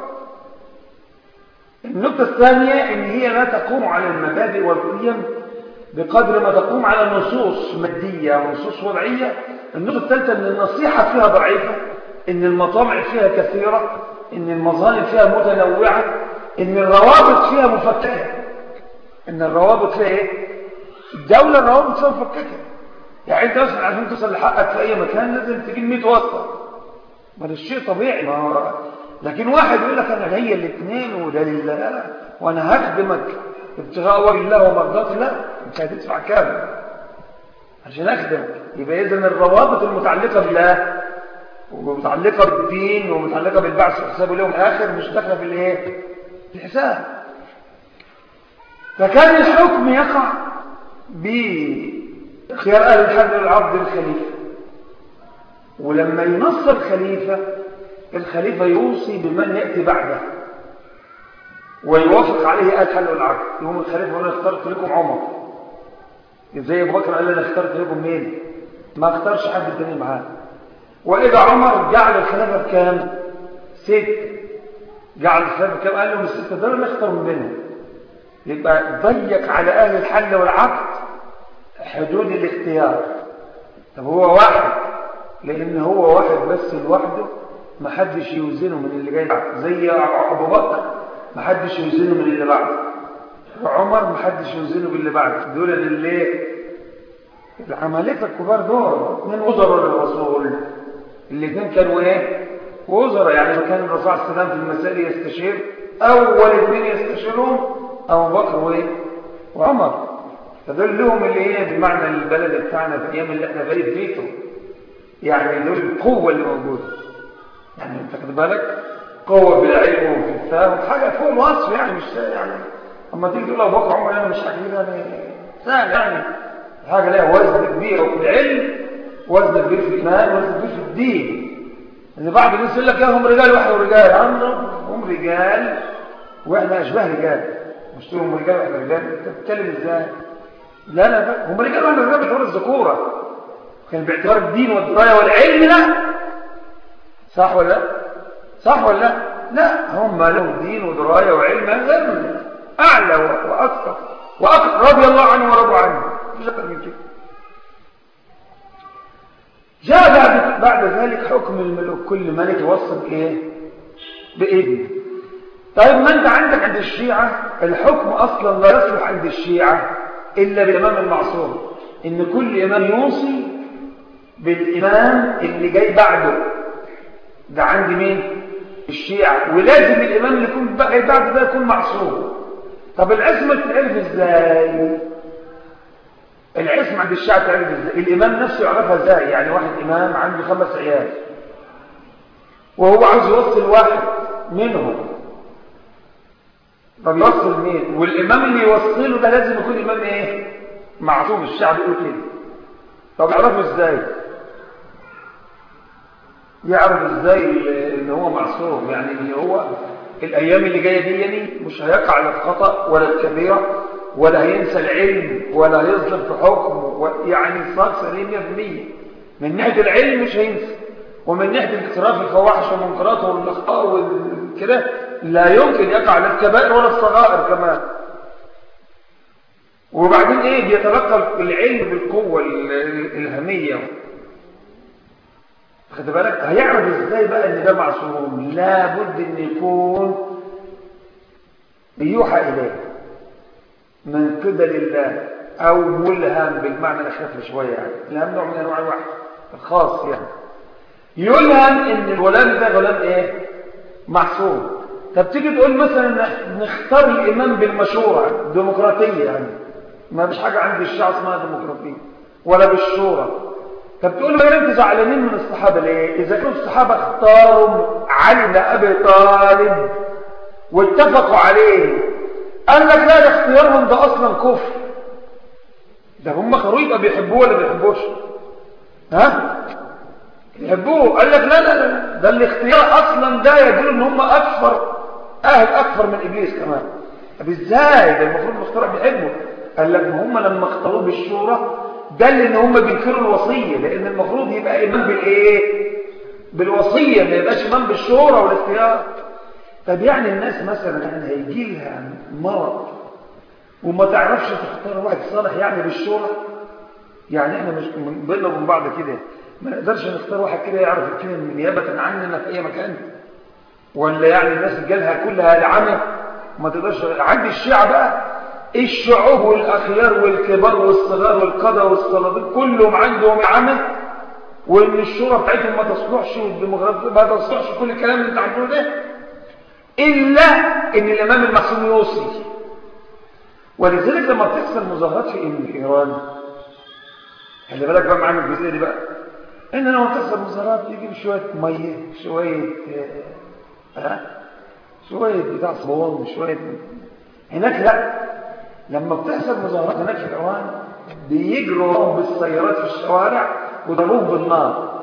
النقطه الثانيه ان هي لا تقوم على المبادئ والقيم بقدر ما تقوم على نصوص ماديه ونصوص وضعيه النقطه الثالثه ان النصيحه فيها ضعيفه ان المطامع فيها كثيره ان المظالم فيها متنوعة ان الروابط فيها مفككة ان الروابط فيها ايه الدولة الروابط فيها مفككة يعني انت مثلا عشان تصل لحقك في اي مكان لازم تجيب 100 واسطة ما ده الشيء طبيعي ما هو لكن واحد يقول لك انا جاي الاثنين وده لله وانا هخدمك ابتغاء وجه الله ومرضات الله انت هتدفع كام عشان اخدمك يبقى اذا الروابط المتعلقة بالله ومتعلقة بالدين ومتعلقة بالبعث والحساب واليوم الآخر مش داخلة في الايه في الحساب فكان الحكم يقع بخيار أهل الحد والعبد الخليفة ولما ينصر الخليفة الخليفة يوصي بمن يأتي بعده ويوافق عليه أهل الحل والعقد يوم الخليفة هنا اخترت لكم عمر زي أبو بكر قال لنا اخترت لكم مين ما اختارش حد تاني معاه وإذا عمر جعل الخلافة بكام ست جعل الخلافة بكام قال لهم الستة دول نختار من بينهم يبقى ضيق على أهل الحل والعقد حدود الاختيار طب هو واحد لأن هو واحد بس لوحده ما حدش يوزنه من اللي جاي بعد زي أبو بكر ما حدش يوزنه من اللي بعد وعمر ما حدش يوزنه باللي بعد دول اللي العمالقه الكبار دول اثنين وزراء للرسول الاثنين كانوا ايه وزراء يعني ما كان الرسول عليه السلام في المسائل يستشير اول اثنين يستشيرهم ابو بكر وايه وعمر فدول لهم اللي هي بمعنى البلد بتاعنا في ايام اللي احنا بقيت بيته يعني دول القوه اللي موجوده يعني انت خد بالك قوه بالعلم وفي الفهم حاجه فوق الوصف يعني مش يعني اما تيجي تقول ابو بكر عمر انا مش حكيم يعني سهل يعني حاجه لها وزن كبير وفي العلم وزن كبير في الايمان وزن كبير في الدين ان بعض الناس يقول لك يا هم رجال واحنا ورجال عمرو هم رجال واحنا اشباه رجال مش هم رجال واحنا رجال انت بتتكلم ازاي لا لا هم رجال واحنا رجال باعتبار الذكوره كان باعتبار الدين والدرايه والعلم لا صح ولا لا صح ولا لا لا هم لهم دين ودرايه وعلم غير اعلى واكثر واكثر رضي الله عنه ورضوا عنه مش اكثر من كده جاء بعد بعد ذلك حكم الملوك كل ملك يوصل ايه باذنه طيب ما انت عندك عند الشيعة الحكم اصلا لا يصلح عند الشيعة الا بالامام المعصوم ان كل امام يوصي بالامام اللي جاي بعده ده عند مين الشيعة ولازم الامام اللي يكون جاي بعده ده يكون معصوم طب العصمة تتعرف ازاي العصمة عند الشيعة تعرف ازاي الامام نفسه يعرفها ازاي يعني واحد امام عنده خمس عيال وهو عاوز يوصل واحد منهم طب يوصل مين والامام اللي يوصله ده لازم يكون امام ايه معصوم الشعب يقول كده طب يعرفه ازاي يعرف ازاي ان هو معصوم يعني ان هو الايام اللي جايه دي يعني مش هيقع لا في خطا ولا في كبيره ولا هينسى العلم ولا هيظلم في حكم يعني صار سليم 100% من ناحيه العلم مش هينسى ومن ناحيه الاقتراف الفواحش والمنكرات والاخطاء والكده لا يمكن يقع لا في كبائر ولا في صغائر كمان وبعدين ايه بيتلقى العلم بالقوه الهميه خد بالك هيعرف ازاي بقى ان ده معصوم لابد ان يكون بيوحى اليه من قبل الله او ملهم بالمعنى الاخف شويه يعني الهم نوع من انواع الوحي الخاص يعني يلهم ان الغلام ده غلام ايه معصوم طب تيجي تقول مثلا نختار الامام بالمشوره ديمقراطيه يعني ما فيش حاجه عند الشيعة اسمها ديمقراطيه ولا بالشورى طب تقول له انتوا زعلانين من الصحابه ليه اذا كانوا الصحابه اختاروا علي بن ابي طالب واتفقوا عليه قال لك لا ده اختيارهم ده اصلا كفر ده هم خروج يبقى بيحبوه ولا بيحبوش ها يحبوه قال لك لا لا لا ده الاختيار اصلا ده يدل ان هم اكثر اهل اكثر من ابليس كمان طب ازاي ده المفروض المختار بيحبه قال لك ما هم لما اختاروه بالشورى دل ان هم بينكروا الوصيه لان المفروض يبقى امام بالايه بالوصيه ما يبقاش امام بالشورى والاختيار طب يعني الناس مثلا يعني هيجي لها مرض وما تعرفش تختار واحد صالح يعني بالشورى يعني احنا مش بيننا وبين بعض كده ما نقدرش نختار واحد كده يعرف يتكلم نيابه عننا في اي مكان ولا يعني الناس جالها كلها العمى ما تقدرش عند الشيعة بقى الشعوب والاخيار والكبار والصغار والقضاء والصلابين كلهم عندهم عمى وان الشورى بتاعتهم ما تصلحش والديمقراطيه ما تصلحش كل الكلام اللي انت عارفه ده الا ان الامام المعصوم يوصي ولذلك لما بتحصل مظاهرات في ايران خلي بالك بقى معانا الجزئيه دي بقى ان لما بتحصل مظاهرات يجيب شويه ميه شويه ها شويه بتاع صوان شويه هناك لا لما بتحصل مظاهرات هناك في ايران بيجروا بالسيارات في الشوارع وضربوهم بالنار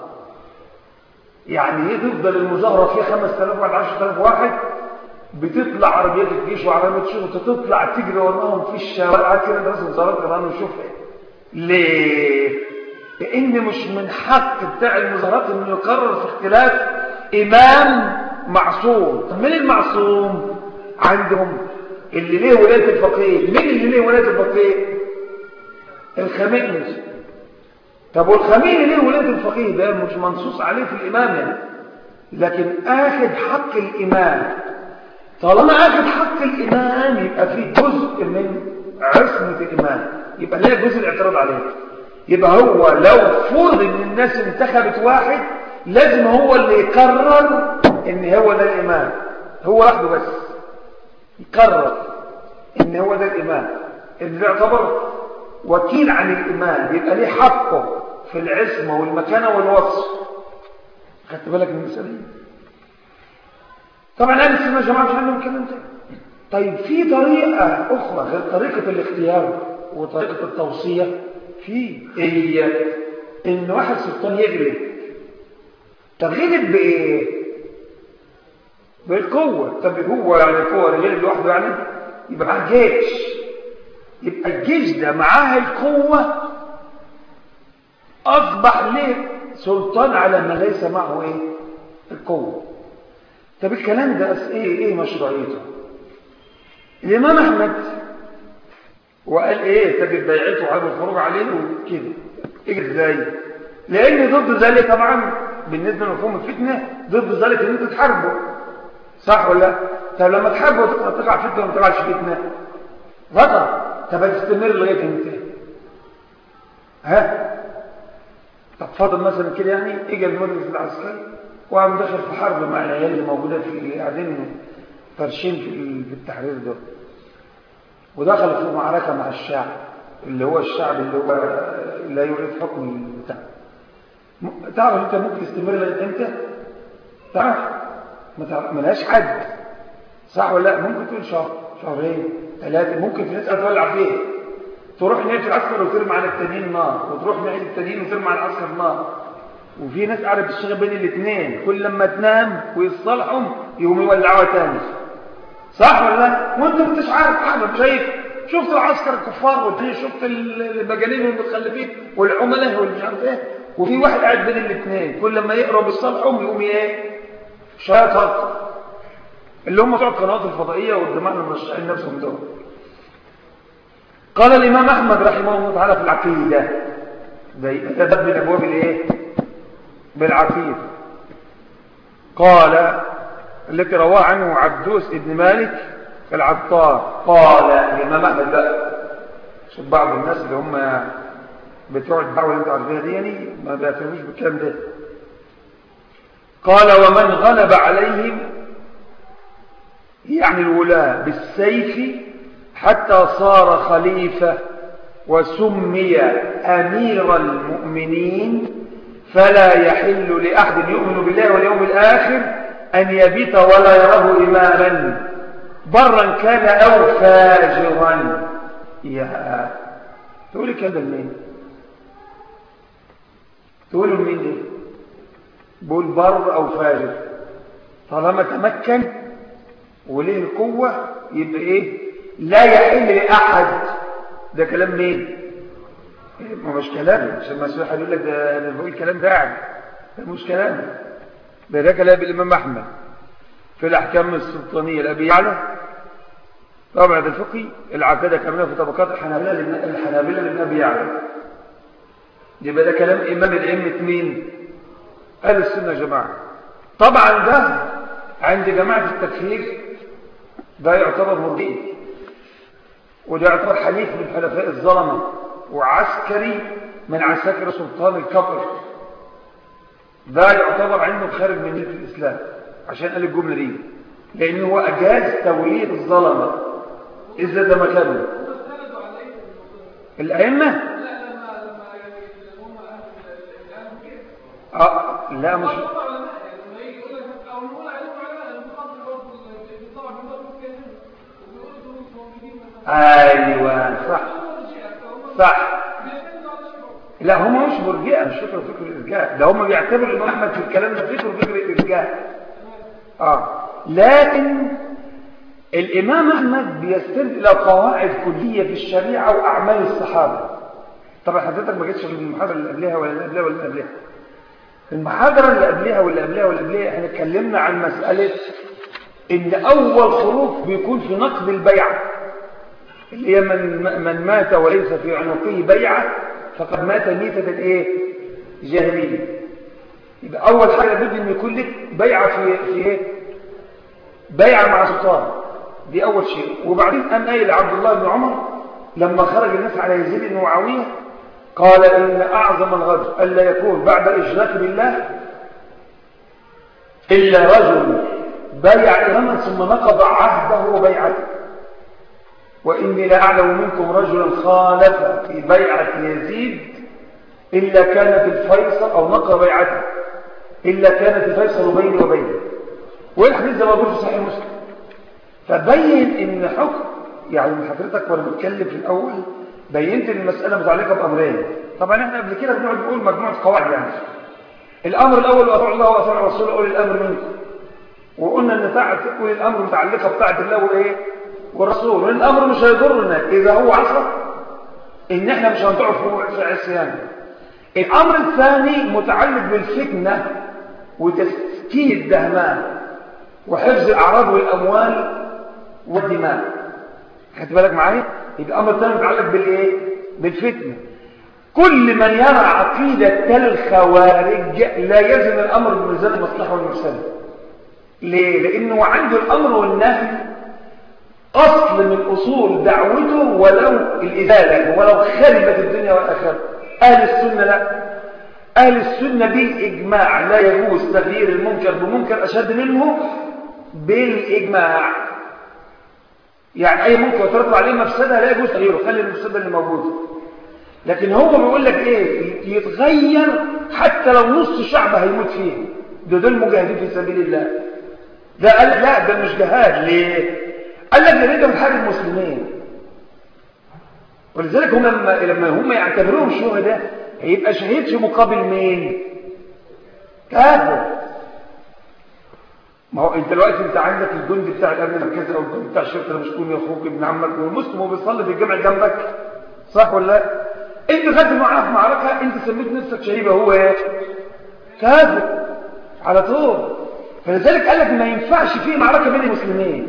يعني ايه تفضل المظاهره فيها 5000 ولا 10000 واحد بتطلع عربيات الجيش وعربيات شرطه تطلع تجري وراهم في الشوارع كده الناس مظاهرات ايران وشوفها ليه لان مش من حق بتاع المظاهرات انه يقرر في اختلاف امام معصوم طب مين المعصوم عندهم اللي ليه ولايه الفقيه مين اللي ليه ولايه الفقيه الخميس طب والخميني ليه ولايه الفقيه ده مش منصوص عليه في الامام يعني. لكن اخذ حق الامام طالما اخذ حق الامام يبقى في جزء من عصمه الامام يبقى ليه جزء الاعتراض عليه يبقى هو لو فرض ان الناس انتخبت واحد لازم هو اللي يقرر ان هو ده الامام هو وحده بس يقرر ان هو ده الامام اللي يعتبر وكيل عن الامام يبقى ليه حقه في العصمه والمكانه والوصف خدت بالك من المساله دي طبعا اهل السنه يا جماعه مش عندهم الكلام ده طيب في طريقه اخرى غير طريقه الاختيار وطريقه التوصيه في ايه هي ان واحد سلطان يغلب طب غلب بايه بالقوه طب هو يعني القوه اللي غلب لوحده يعني يبقى معاه جيش يبقى الجيش ده معاه القوه اصبح له سلطان على ما ليس معه ايه القوه طب الكلام ده ايه ايه مشروعيته الامام احمد وقال ايه تجد بيعته وعدم الخروج عليه وكده ايه ازاي لان ضد ذلك طبعا بالنسبه لمفهوم الفتنه ضد ذلك ان انت تحاربه صح ولا طب لما تحاربه تقع فتنه ولا ما تقعش فتنه غلط طب هتستمر لغايه امتى ها طب فاضل مثلا كده يعني اجى المجلس العسكري وقام دخل في حرب مع العيال اللي موجوده في اللي قاعدين فرشين في التحرير ده ودخل في معركة مع الشعب اللي هو الشعب اللي هو لا يريد حكم بتاع تعرف انت ممكن تستمر لغايه امتى تعرف ما لهاش حد صح ولا لا ممكن تقول شهر شهرين ثلاثه ممكن في ناس تولع فيه تروح ناحيه العسكر وترمي على التانيين نار وتروح ناحيه التانيين وترمي على العسكر نار وفي ناس قاعده بتشتغل بين الاثنين كل لما تنام ويصطلحوا يقوموا يولعوها تاني صح ولا لا وانت ما انتش عارف حاجه شايف شفت العسكر الكفار وفي شفت المجانين والمتخلفين والعملاء والمش عارف ايه وفي واحد قاعد بين الاثنين كل لما يقرب يصالحهم يقوم ايه شاطر اللي هم بتوع القنوات الفضائيه والجماعه المرشحين نفسهم دول قال الامام احمد رحمه الله تعالى في العقيده ده ده من ابواب الايه بالعقيده قال التي رواه عنه عبدوس ابن مالك العطار قال الإمام أحمد بقى شوف بعض الناس اللي هم بتوع الدعوة اللي انت عارفينها دي يعني ما بيعترفوش بالكلام ده قال ومن غلب عليهم يعني الولاة بالسيف حتى صار خليفة وسمي أمير المؤمنين فلا يحل لأحد يؤمن بالله واليوم الآخر أن يبيت ولا يراه إماما برا كان أو فاجرا يا تقولي كده لمين تقولوا لمين دي بقول بر أو فاجر طالما تمكن وليه القوة يبقى إيه لا يحل لأحد ده كلام مين ما مش كلام عشان ما سوى يقول لك ده انا بقول الكلام ده يعني ده مش كلام ده ده كلام الامام احمد في الاحكام السلطانيه لابي يعلى طبعا ده الفقهي العقيده كامله في طبقات الحنابلة الحنابلة لابن ابي يعلى يبقى ده كلام امام الائمه مين اهل السنه يا جماعه طبعا ده عند جماعه التكفير ده يعتبر مرجئي وده يعتبر حليف من حلفاء الظلمه وعسكري من عساكر سلطان الكفر ده يعتبر عنده خارج من مله الاسلام عشان قال الجمله دي لانه هو اجاز توليد الظلمه اذا ده مكانه الائمه اه لا مش ايوه صح صح لا هم مش مرجئه مش فكره فكر الارجاء ده هم بيعتبروا الامام احمد في الكلام ده فكره فكر الارجاء اه لكن الامام احمد بيستند الى قواعد كليه في الشريعه واعمال الصحابه طبعا حضرتك ما جيتش في المحاضره اللي قبلها ولا اللي قبلها ولا اللي قبلها المحاضره اللي قبلها واللي قبلها واللي قبلها احنا اتكلمنا عن مساله ان اول خروج بيكون في نقد البيعه اللي هي من من مات وليس في عنقه بيعه فقد مات ميته ايه جاهليه يبقى اول حاجه لابد ان يكون لك بيعه في في ايه بيعه مع سلطان دي اول شيء وبعدين قام قايل عبد الله بن عمر لما خرج الناس على يزيد بن معاويه قال ان اعظم الغدر الا يكون بعد اشراك بالله الا رجل بايع اماما ثم نقض عهده وبيعته واني لاعلم منكم رجلا خالف في بيعه يزيد الا كانت الفيصل او نقض بيعته الا كانت الفيصل بيني وبينه والحديث ده موجود في صحيح مسلم فبين ان حكم يعني حضرتك وانا بتكلم في الاول بينت ان المساله متعلقه بامرين طبعا احنا قبل كده بنقعد نقول مجموعه قواعد يعني الامر الاول واطيعوا الله واطيعوا الرسول اولي الامر منكم وقلنا ان طاعه اولي الامر متعلقه بطاعه الله وايه والرسول والامر مش هيضرنا اذا هو عصى ان احنا مش هنطيعه في عصيان الامر الثاني متعلق بالفتنه وتسكين الدهمان وحفظ الاعراض والاموال والدماء خدت بالك معايا يبقى الامر الثاني متعلق بالايه بالفتنه كل من يرى عقيده الخوارج لا يزن الامر بميزان المصلحه والمفسده ليه لانه عنده الامر والنهي اصل من اصول دعوته ولو الازاله ولو خربت الدنيا والاخره اهل السنه لا اهل السنه بالاجماع لا يجوز تغيير المنكر بمنكر اشد منه بالاجماع يعني اي منكر يترتب عليه مفسده لا يجوز تغييره خلي المفسده اللي موجوده لكن هو بيقول لك ايه يتغير حتى لو نص الشعب هيموت فيه ده دول مجاهدين في سبيل الله ده قال لا ده مش جهاد ليه قال لك ده ده بتحارب المسلمين ولذلك هم لما لما هم يعتبروهم شهداء هيبقى شهيد في مقابل مين كافر ما هو انت دلوقتي انت عندك الجندي بتاع الامن المركزي او الجندي بتاع الشرطه المشكون يا اخوك ابن عمك والمسلم هو بيصلي في الجامع جنبك صح ولا لا انت خدت معاه في معركه انت سميت نفسك شهيد هو ايه كافر على طول فلذلك قال لك ما ينفعش في معركه بين المسلمين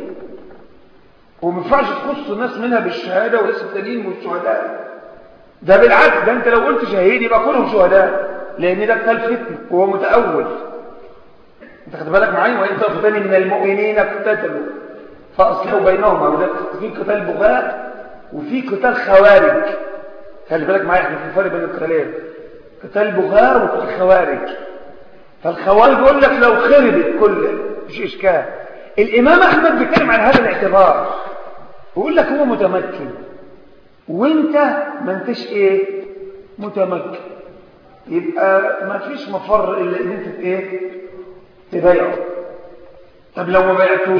وما ينفعش تخص الناس منها بالشهاده ولسه التانيين والشهداء ده بالعكس ده انت لو قلت شهيد يبقى كلهم شهداء لان ده قتال فتنه وهو متاول انت خد بالك معايا وان طائفتان من المؤمنين اقتتلوا فاصلحوا بينهما وده في قتال بغاء وفي قتال خوارج خلي بالك معايا احنا في فرق بين القتالين قتال بغاء وقتال خوارج فالخوارج يقول لك لو خربت كل مش اشكال الامام احمد بيتكلم عن هذا الاعتبار ويقول لك هو متمكن وانت ما انتش ايه متمكن يبقى ما فيش مفر الا ان انت ايه تبايعه طب لو ما بايعتوش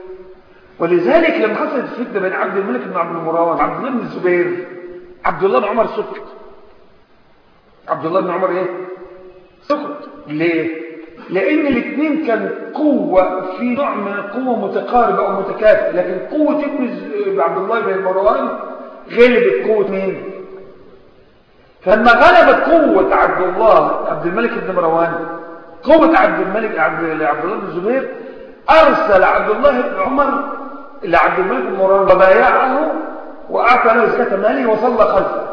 ولذلك لما حصلت الفتنه بين عبد الملك بن عبد المروان وعبد الله بن الزبير عبد الله بن عمر سكت عبد الله بن عمر ايه سكت ليه لان الاثنين كان قوه في نوع من القوه متقاربه او متكافئه لكن قوه ابن عبد الله بن مروان غلبت قوه مين فلما غلبت قوه عبد الله عبد الملك بن مروان قوة عبد الملك عبد عبد الله بن الزبير أرسل عبد الله بن عمر إلى عبد الملك بن مروان وبايعه وأعطى له زكاة ماله وصلى خلفه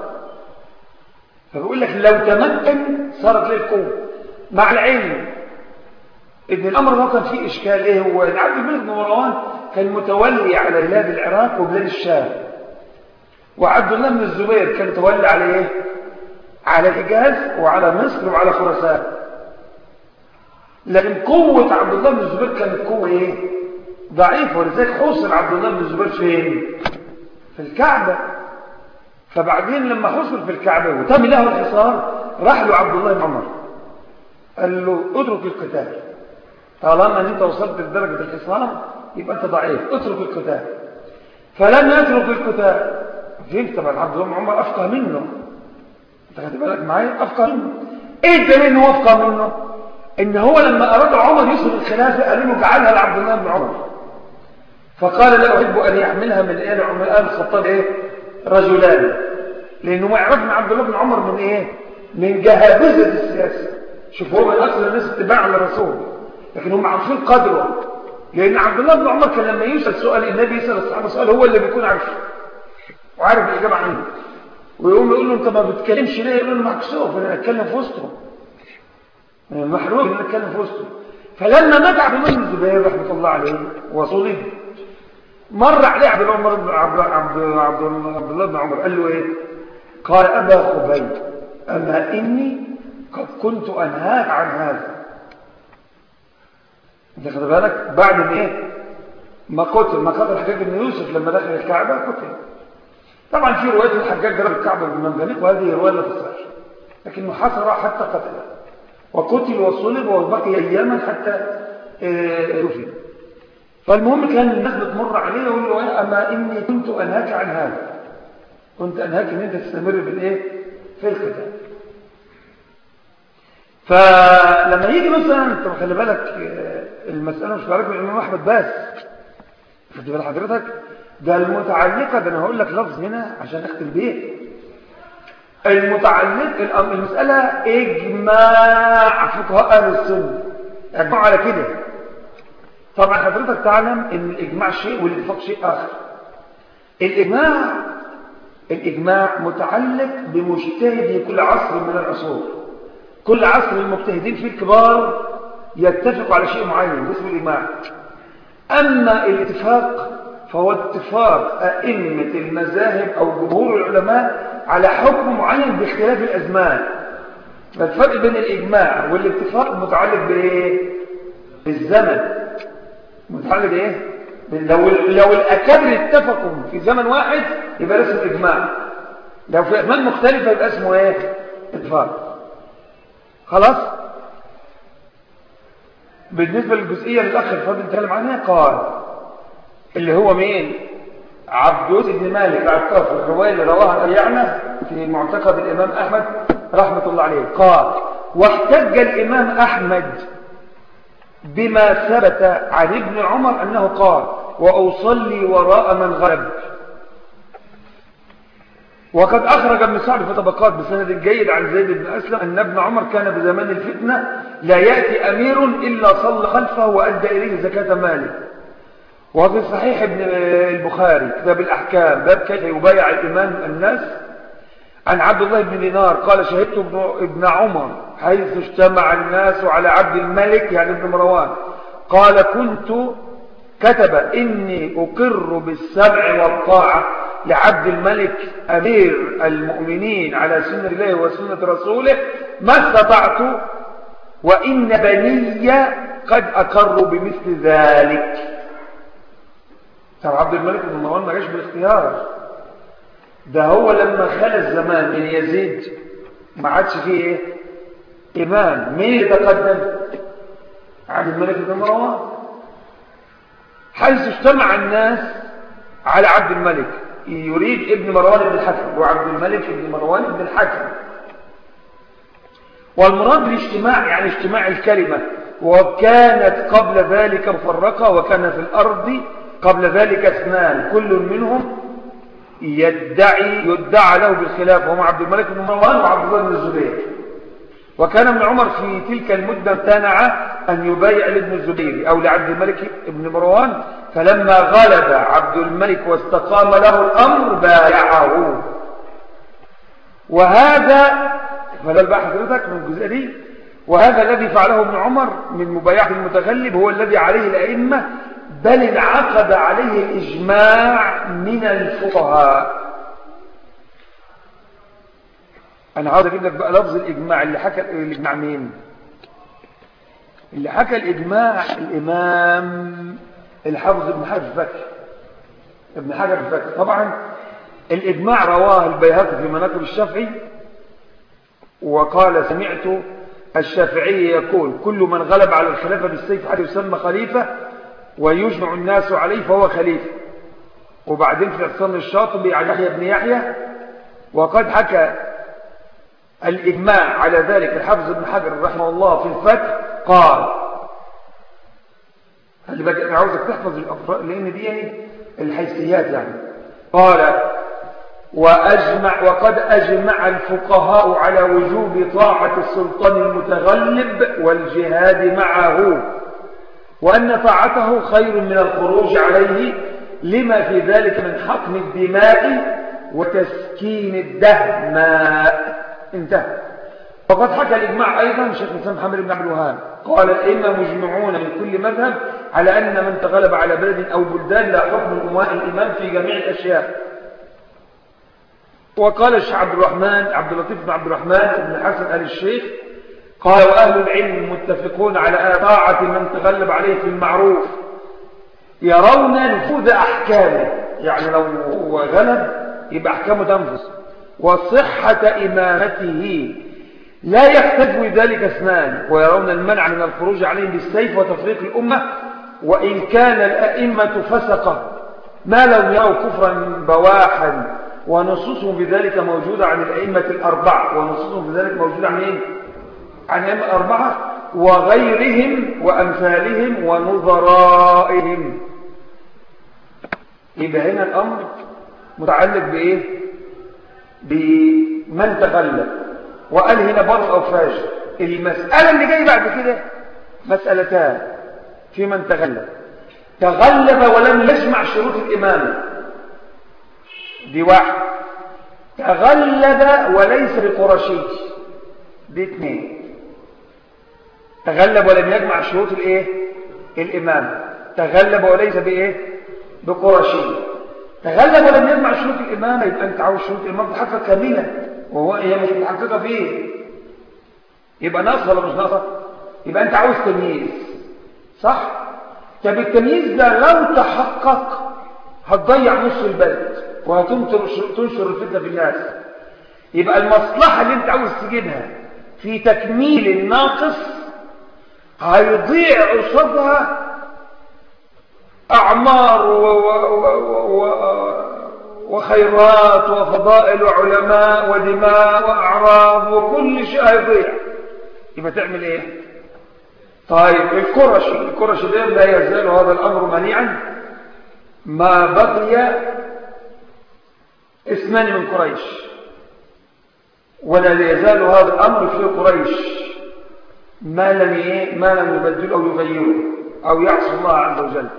فبيقول لك لو تمكن صارت له القوة مع العلم إن الأمر ده كان فيه إشكال إيه هو إن عبد الملك بن مروان كان متولي على بلاد العراق وبلاد الشام وعبد الله بن الزبير كان متولي على إيه؟ على الحجاز وعلى مصر وعلى خراسان لكن قوة عبد الله بن الزبير كانت قوة ايه ضعيفة ولذلك حصل عبد الله بن الزبير فين في الكعبة فبعدين لما حصل في الكعبة وتم له الحصار راح له عبد الله بن عمر قال له اترك القتال طالما ان انت وصلت لدرجة الحصار يبقى انت ضعيف اترك القتال فلم يترك القتال فهمت طبعا عبد الله بن عمر افقه منه انت خدت بالك معايا افقه منه ايه الدليل ان هو افقه منه ان هو لما اراد عمر يصل الخلافه قالوا له جعلها لعبد الله بن عمر فقال لا احب ان يحملها من ال ال الخطاب ايه رجلان لانه ما يعرف ان عبد الله بن عمر من ايه من جهابذه السياسه شوف هو من اصل الناس اتباع للرسول لكن هم عارفين قدره لان عبد الله بن عمر كان لما يسال سؤال النبي يسال الصحابه سؤال هو اللي بيكون عارفه وعارف الاجابه عنه ويقوم يقول له انت ما بتكلمش ليه يقول له مكسوف انا اتكلم في وسطهم محروق ان اتكلم في وسطهم فلما مات عبد الله بن الزبير رحمه الله عليه وصلب مر عليه عبد الله بن عبد عبد عبد عبد الله بن عمر قال له ايه قال ابا خبيب اما اني قد كنت انهاك عن هذا انت خد بالك بعد ما ايه ما قتل ما قتل الحجاج بن يوسف لما دخل الكعبه قتل طبعا في روايه الحجاج ضرب الكعبه بالمنجنيق وهذه روايه لا تصح لكنه حصر حتى قتله وقتل وصلب وبقي اياما حتى دفن فالمهم كان الناس بتمر عليه يقول له اما اني كنت انهاك عن هذا كنت انهاك ان انت تستمر بالايه في القتال فلما يجي مثلا انت خلي بالك المساله مش بعرف الامام احمد بس خد بال حضرتك ده المتعلقه ده انا هقول لك لفظ هنا عشان اختم بيه المتعلق المساله اجماع فقهاء اهل السنه اجمعوا على كده طبعا حضرتك تعلم ان الاجماع شيء والاتفاق شيء اخر الاجماع الاجماع متعلق بمجتهد كل عصر من العصور كل عصر المجتهدين فيه الكبار يتفقوا على شيء معين اسمه الاجماع اما الاتفاق فهو اتفاق ائمه المذاهب او جمهور العلماء على حكم معين باختلاف الازمان فالفرق بين الاجماع والاتفاق متعلق بايه بالزمن متعلق ايه لو لو الاكابر اتفقوا في زمن واحد يبقى اسمه اجماع لو في ازمان مختلفه يبقى اسمه ايه اتفاق خلاص بالنسبه للجزئيه اللي الاخ الفاضل اتكلم عنها قال اللي هو مين عبد يوسف بن مالك العكاف الروايه اللي رواها اليعنى في معتقد الامام احمد رحمه الله عليه قال واحتج الامام احمد بما ثبت عن ابن عمر أنه قال وأصلي وراء من غلب وقد أخرج ابن سعد في طبقات بسند جيد عن زيد بن أسلم أن ابن عمر كان بزمان الفتنة لا يأتي أمير إلا صلى خلفه وأدى إليه زكاة ماله وفي صحيح ابن البخاري كتاب الأحكام باب كيف يبايع الإمام الناس عن عبد الله بن دينار قال شهدت ابن عمر حيث اجتمع الناس على عبد الملك يعني ابن مروان قال كنت كتب إني أقر بالسمع والطاعة لعبد الملك أمير المؤمنين على سنة الله وسنة رسوله ما استطعت وإن بني قد أقروا بمثل ذلك طب عبد الملك بن مروان ما جاش بالاختيار ده هو لما خلى الزمان من يزيد ما عادش فيه ايه إمام مين اللي تقدم عبد الملك بن مروان حيث اجتمع الناس على عبد الملك يريد ابن مروان بن الحكم وعبد الملك بن مروان بن الحكم والمراد بالاجتماع يعني اجتماع الكلمة وكانت قبل ذلك مفرقة وكان في الأرض قبل ذلك اثنان كل منهم يدعي يدعى له بالخلاف وهم عبد الملك بن مروان وعبد الله بن الزبير وكان ابن عمر في تلك المدة امتنع أن يبايع لابن الزبير أو لعبد الملك بن مروان فلما غلب عبد الملك واستقام له الأمر بايعه وهذا فلا بقى حضرتك من الجزئية دي وهذا الذي فعله ابن عمر من مبايعة المتغلب هو الذي عليه الأئمة بل انعقد عليه الإجماع من الفقهاء أنا عاوز أجيب لك بقى لفظ الإجماع اللي حكى الإجماع مين اللي حكى الإجماع الإمام الحافظ ابن حجر الفتح ابن حجر الفتح طبعا الإجماع رواه البيهقي في مناقب الشافعي وقال سمعت الشافعي يقول كل من غلب على الخلافة بالسيف حتى يسمى خليفة ويجمع الناس عليه فهو خليفة وبعدين في احسان الشاطبي عن يحيى بن يحيى وقد حكى الإجماع على ذلك الحافظ ابن حجر رحمه الله في الفتح قال خلي بالك انا عاوزك تحفظ الافراد لان دي يعني الحيثيات يعني قال وأجمع وقد أجمع الفقهاء على وجوب طاعة السلطان المتغلب والجهاد معه وأن طاعته خير من الخروج عليه لما في ذلك من حقن الدماء وتسكين الدهماء انتهى وقد حكى الإجماع أيضا شيخ الإسلام محمد بن عبد الوهاب قال الأئمة مجمعون من كل مذهب على أن من تغلب على بلد أو بلدان لا حكم الإمام في جميع الأشياء وقال الشيخ عبد الرحمن عبد اللطيف بن عبد الرحمن بن حسن آل الشيخ قال وأهل العلم متفقون على طاعة من تغلب عليه في المعروف يرون نفوذ أحكامه يعني لو هو غلب يبقى أحكامه تنفذ وصحة إمامته لا يحتج ذلك اثنان ويرون المنع من الخروج عليهم بالسيف وتفريق الأمة وإن كان الأئمة فسقة ما لم يروا كفرا بواحا ونصوصهم بذلك موجودة عن الأئمة الأربعة ونصوصهم بذلك موجودة عن إيه؟ عن الأئمة الأربعة وغيرهم وأمثالهم ونظرائهم يبقى هنا الأمر متعلق بإيه بمن تغلب وقال هنا بر أو فاجر المسألة اللي جاي بعد كده مسألتان في من تغلب تغلب ولم يجمع شروط الإمامة دي واحد تغلب وليس بقرشي دي اثنين تغلب ولم يجمع شروط الايه الامام تغلب وليس بايه بقرشي تغلب ولم يجمع شروط الامام يبقى انت عاوز شروط الامام تحقق كامله وهو هي مش متحققه فيه يبقى ناقصه ولا مش ناقصه يبقى انت عاوز تمييز صح طب التمييز ده لو تحقق هتضيع نص البلد وهتنشر الفتنه في الناس يبقى المصلحه اللي انت عاوز تجيبها في تكميل الناقص هيضيع قصادها أعمار و و و و وخيرات وفضائل وعلماء ودماء وأعراض وكل شيء هيضيع يبقى تعمل ايه طيب الكرشي الكرشي ده لا يزال هذا الأمر منيعا ما بقي اثنان من قريش ولا يزال هذا الأمر في قريش ما لم ايه ما لم يبدل أو يغيره أو يعصي الله عز وجل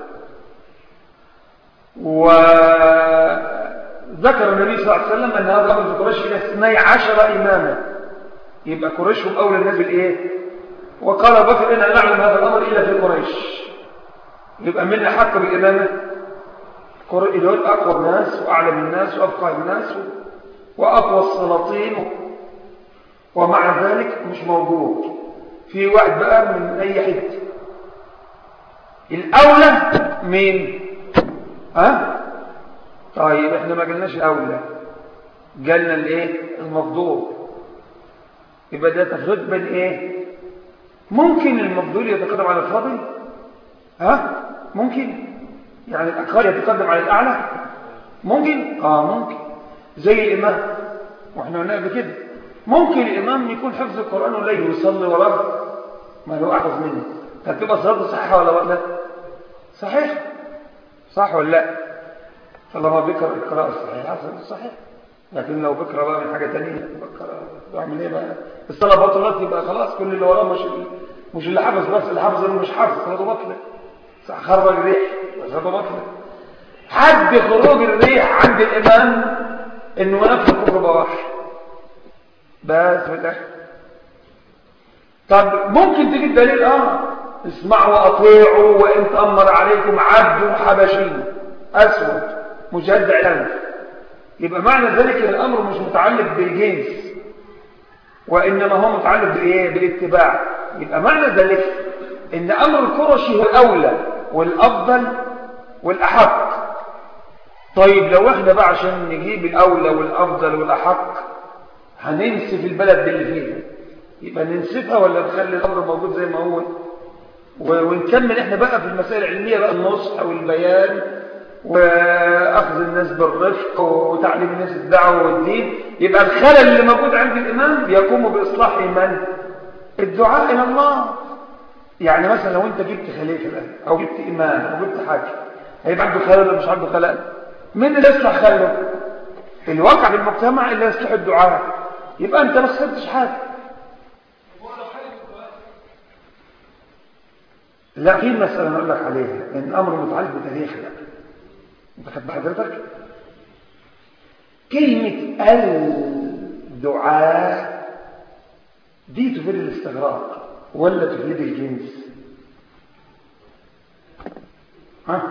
وذكر النبي صلى الله عليه وسلم أن هذا الأمر في قريش فيه اثني عشر إماما يبقى قريشهم أولى الناس بالإيه وقال أبو بكر إنا نعلم هذا الأمر إلا في قريش يبقى من حق بالإمامة دول أقوى الناس وأعلم الناس وأفقه الناس وأقوى السلاطين ومع ذلك مش موجود في واحد بقى من أي حتة الأولى مين ها طيب احنا ما قلناش أولى قلنا الايه المفضول يبقى ده تفريق بين ايه ممكن المفضول يتقدم على الفاضل ها ممكن يعني الأقل يتقدم على الأعلى ممكن اه ممكن زي الإمام واحنا قلنا بكده ممكن الإمام يكون حفظ القرآن قليل ويصلي وراه ما هو أحفظ منه هتبقى صلاته صحيحة ولا لا صحيح صح ولا لا طالما بكر القراءة الصحيحة صحيح لكن لو بكرة بقى من حاجة تانية بعمل ايه بقى الصلاة بطلت يبقى خلاص كل اللي وراه مش مش اللي حافظ بس اللي حافظ اللي مش حافظ صلاته بطلت خرج الريح صلاته بطلت حد خروج الريح عند الإمام انه نفس الكفر بواح بس في الاخر طب ممكن تجيب دليل اه اسمعوا واطيعوا وان تامر عليكم عبد حبشي اسود مجدع الانف يبقى معنى ذلك ان الامر مش متعلق بالجنس وانما هو متعلق بالايه بالاتباع يبقى معنى ذلك ان امر القرشي هو الاولى والافضل والاحق طيب لو احنا بقى عشان نجيب الاولى والافضل والاحق هننسف البلد اللي فيها يبقى ننسفها ولا نخلي الامر موجود زي ما هو ونكمل احنا بقى في المسائل العلميه بقى النصح والبيان واخذ الناس بالرفق وتعليم الناس الدعوه والدين يبقى الخلل اللي موجود عند الامام يقوم باصلاح من الدعاء الى الله يعني مثلا لو انت جبت خليفه الان او جبت امام او جبت حاكم هيبقى عنده خلل ولا مش عنده خلل مين اللي يصلح خلله الواقع في المجتمع اللي يصلح الدعاء يبقى انت ما خسرتش حاجه لا في مسألة نقول لك عليها لأن الأمر متعلق بتاريخ لا أنت خد بحضرتك كلمة الدعاء دي تفيد الاستغراق ولا تفيد الجنس ها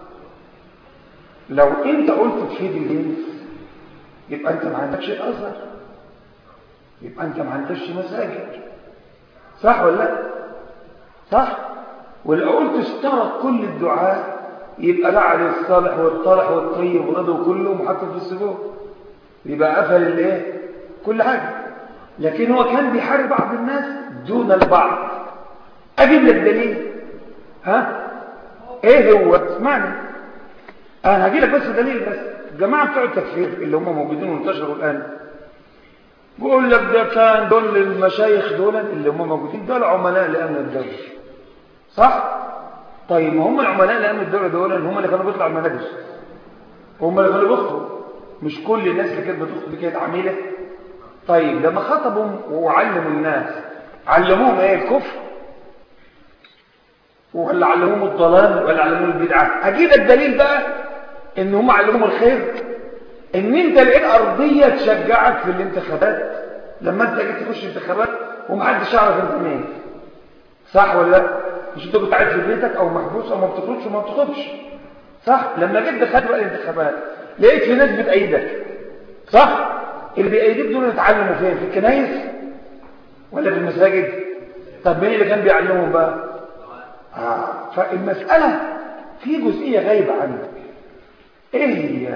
لو انت قلت تفيد الجنس يبقى انت ما عندكش الازهر يبقى انت ما عندكش مساجد صح ولا لا صح ولو قلت اشترط كل الدعاء يبقى لعن الصالح والطالح والطيب ورضوا كله محطم في السجود يبقى قفل الايه كل حاجه لكن هو كان بيحارب بعض الناس دون البعض اجيب لك دليل ها ايه هو اسمعني انا هجي لك بس دليل بس الجماعه بتوع التكفير اللي هم موجودين وانتشروا الان بقول لك ده كان دول المشايخ دول اللي هم موجودين دول عملاء لامن الدوله صح طيب ما هم العملاء لامن الدوله دول هم اللي كانوا بيطلعوا المناجز هم اللي كانوا بيخطبوا مش كل الناس اللي كانت بتخطب كانت عميله طيب لما خطبوا وعلموا الناس علموهم ايه الكفر ولا علموهم الضلال ولا علموهم البدعه اجيب الدليل بقى ان هم علموهم الخير ان انت لقيت ارضيه تشجعك في الانتخابات لما انت جيت تخش انتخابات ومحدش يعرف انت مين صح ولا لا مش انت كنت قاعد في بيتك او محبوس او ما بتخرجش وما بتخرجش صح لما جيت دخلت بقى الانتخابات لقيت في ناس بتأيدك صح اللي بيأيدك دول يتعلموا فين في الكنايس ولا في المساجد طب مين اللي كان بيعلمهم بقى آه. فالمسألة في جزئية غايبة عنك ايه هي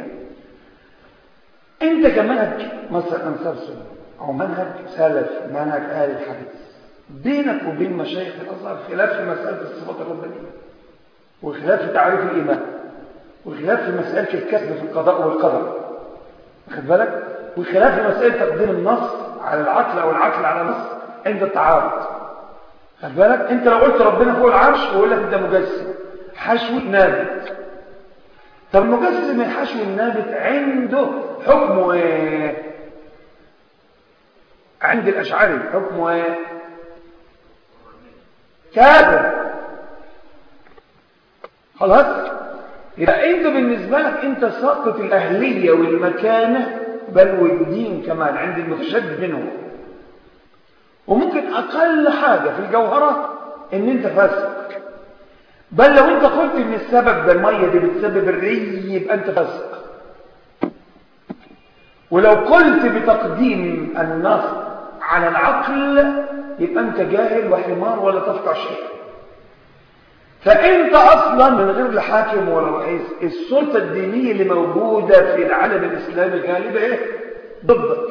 انت كمنهج مصر انصار سنة او منهج سلف منهج اهل الحديث بينك وبين مشايخ الازهر خلاف في مسألة الصفات الربانية وخلاف في تعريف الايمان وخلاف في مسألة الكسب في القضاء والقدر واخد بالك وخلاف في مسألة تقديم النص على العقل أو العقل على النص عند التعارض خد بالك انت لو قلت ربنا فوق العرش يقول لك ده مجسم حشو نابت طب المجسم الحشو النابت عنده حكمه ايه عند الاشعري حكمه ايه كافر خلاص يبقى انت بالنسبة لك انت ساقط الاهلية والمكانة بل والدين كمان عند المتشدد منهم وممكن اقل حاجة في الجوهرة ان انت فاسق بل لو انت قلت ان السبب ده المية دي بتسبب الري يبقى انت فاسق ولو قلت بتقديم النص على العقل يبقى انت جاهل وحمار ولا تفقع شيء فانت اصلا من غير الحاكم ولا الرئيس السلطه الدينيه اللي موجوده في العالم الاسلامي غالبا ايه ضدك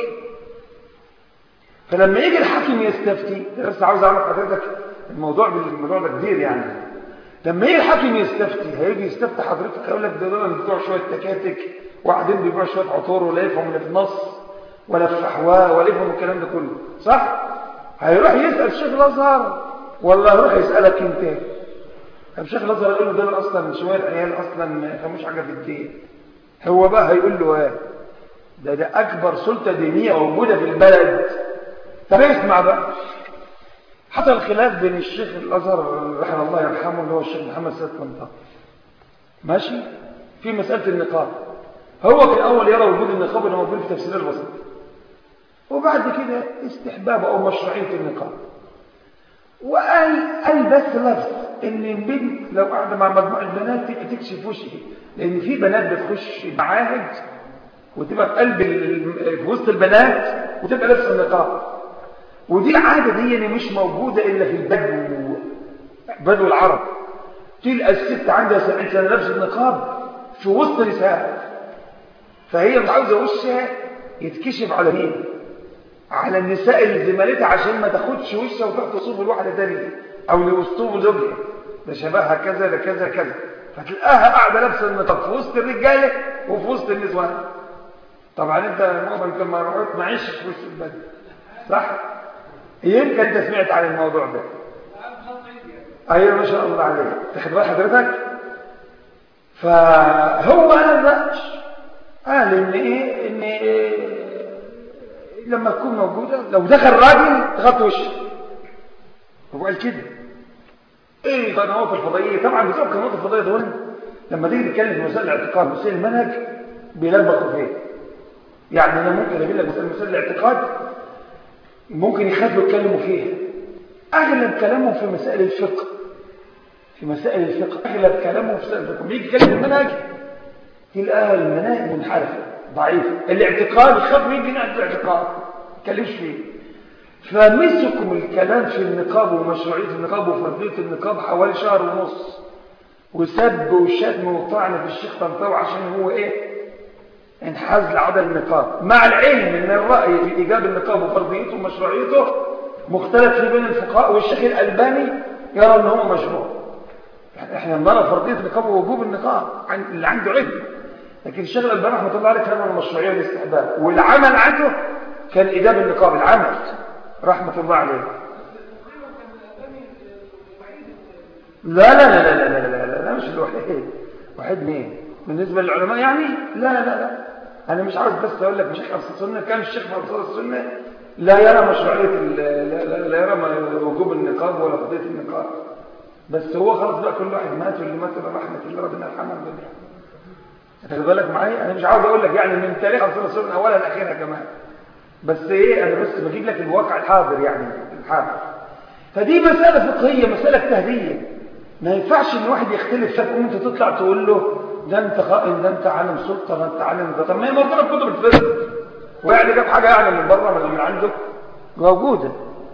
فلما يجي الحاكم يستفتي بس عاوز اعرف حضرتك الموضوع بالموضوع ده كبير يعني لما يجي الحاكم يستفتي هيجي يستفتي حضرتك هيقول لك ده دول بتوع شويه تكاتك وبعدين بيبيعوا شويه عطور ولا يفهم لا في النص ولا في فحواه ولا يفهم الكلام ده كله صح هيروح يسال الشيخ الازهر ولا هيروح يسالك انت طب شيخ الازهر يقول له دول اصلا شويه عيال اصلا ما يفهموش حاجه في الدين هو بقى هيقول له ايه ده ده اكبر سلطه دينيه موجوده في البلد طب اسمع بقى حصل خلاف بين الشيخ الازهر رحمه الله يرحمه اللي هو الشيخ محمد سيد طنطا ماشي في مساله النقاب هو في الاول يرى وجود النقاب انه موجود في تفسير البسط وبعد كده استحباب او مشروعيه النقاب وقال قال بس لفظ ان البنت لو قاعده مع مجموعه بنات تكشف وشها لان في بنات بتخش معاهد وتبقى في قلب في وسط البنات وتبقى لابسه النقاب ودي عاده دي يعني مش موجوده الا في البدو بدو العرب تلقى الست عندها 70 سنه لابسه النقاب في وسط نساء فهي مش عاوزه وشها يتكشف على مين على النساء اللي زمالتها عشان ما تاخدش وشها وتروح تصوف الواحده تانية او لوسطوه زوجها ده شبهها كذا ده كذا كذا فتلاقيها قاعده لابسه النقاب في وسط الرجاله وفي وسط النسوان طبعا انت مؤمن انت ما رحت معيش في وسط البلد صح يمكن انت سمعت عن الموضوع ده ايوه ما شاء الله عليك تاخد بال حضرتك فهو ما نزقش قال ان ايه ان إيه لما تكون موجودة لو دخل راجل تغطي وشه هو قال كده ايه القنوات الفضائية طبعا بتوع القنوات الفضائية دول لما تيجي تتكلم في مسائل الاعتقاد مسائل المنهج بيلبقوا فيه يعني انا ممكن اجيب لك مسائل مسائل الاعتقاد ممكن يخافوا يتكلموا فيها اغلب كلامهم في مسائل الفقه في مسائل الفقه اغلب كلامهم في مسائل الفقه بيجي يتكلم المنهج تلقاها المناهج منحرفه ضعيفه الاعتقاد يخاف يجي ناحيه الاعتقاد ما يتكلمش فيه فمسكوا الكلام في النقاب ومشروعيه النقاب وفرضيه النقاب حوالي شهر ونص وسب وشتم وطعن في الشيخ طنطاوي عشان هو ايه انحاز لعدم النقاب مع العلم ان الراي في ايجاب النقاب وفرضيته ومشروعيته مختلف في بين الفقهاء والشيخ الالباني يرى ان هو مشروع يعني احنا نرى فرضيه النقاب ووجوب النقاب اللي عنده علم لكن الشيخ الالباني رحمه الله عليه كان المشروعيه والاستحباب والعمل عنده كان ايجاب النقاب العمل رحمه الله عليه لا لا لا لا لا لا لا, لا مش الوحيد وحيد مين بالنسبه للعلماء يعني لا لا لا لا انا مش عاوز بس اقول لك الشيخ ابو السنه كان الشيخ ابو السنه لا يرى مشروعيه لا, لا, لا يرى وجوب النقاب ولا قضيه النقاب بس هو خلاص بقى كل واحد مات واللي مات برحمه الله ربنا يرحمه خلي بالك معايا انا مش عاوز اقول لك يعني من تاريخ ابو السنه من اولها لاخرها كمان بس ايه انا بس بجيب لك الواقع الحاضر يعني الحاضر فدي مساله فقهيه مساله اجتهاديه ما ينفعش ان واحد يختلف فتقوم انت تطلع تقول له ده انت خائن ده انت عالم سلطه ده انت عالم ده طب ما هي موجوده في كتب الفقه ويعني جاب حاجه اعلى من بره من من عنده موجوده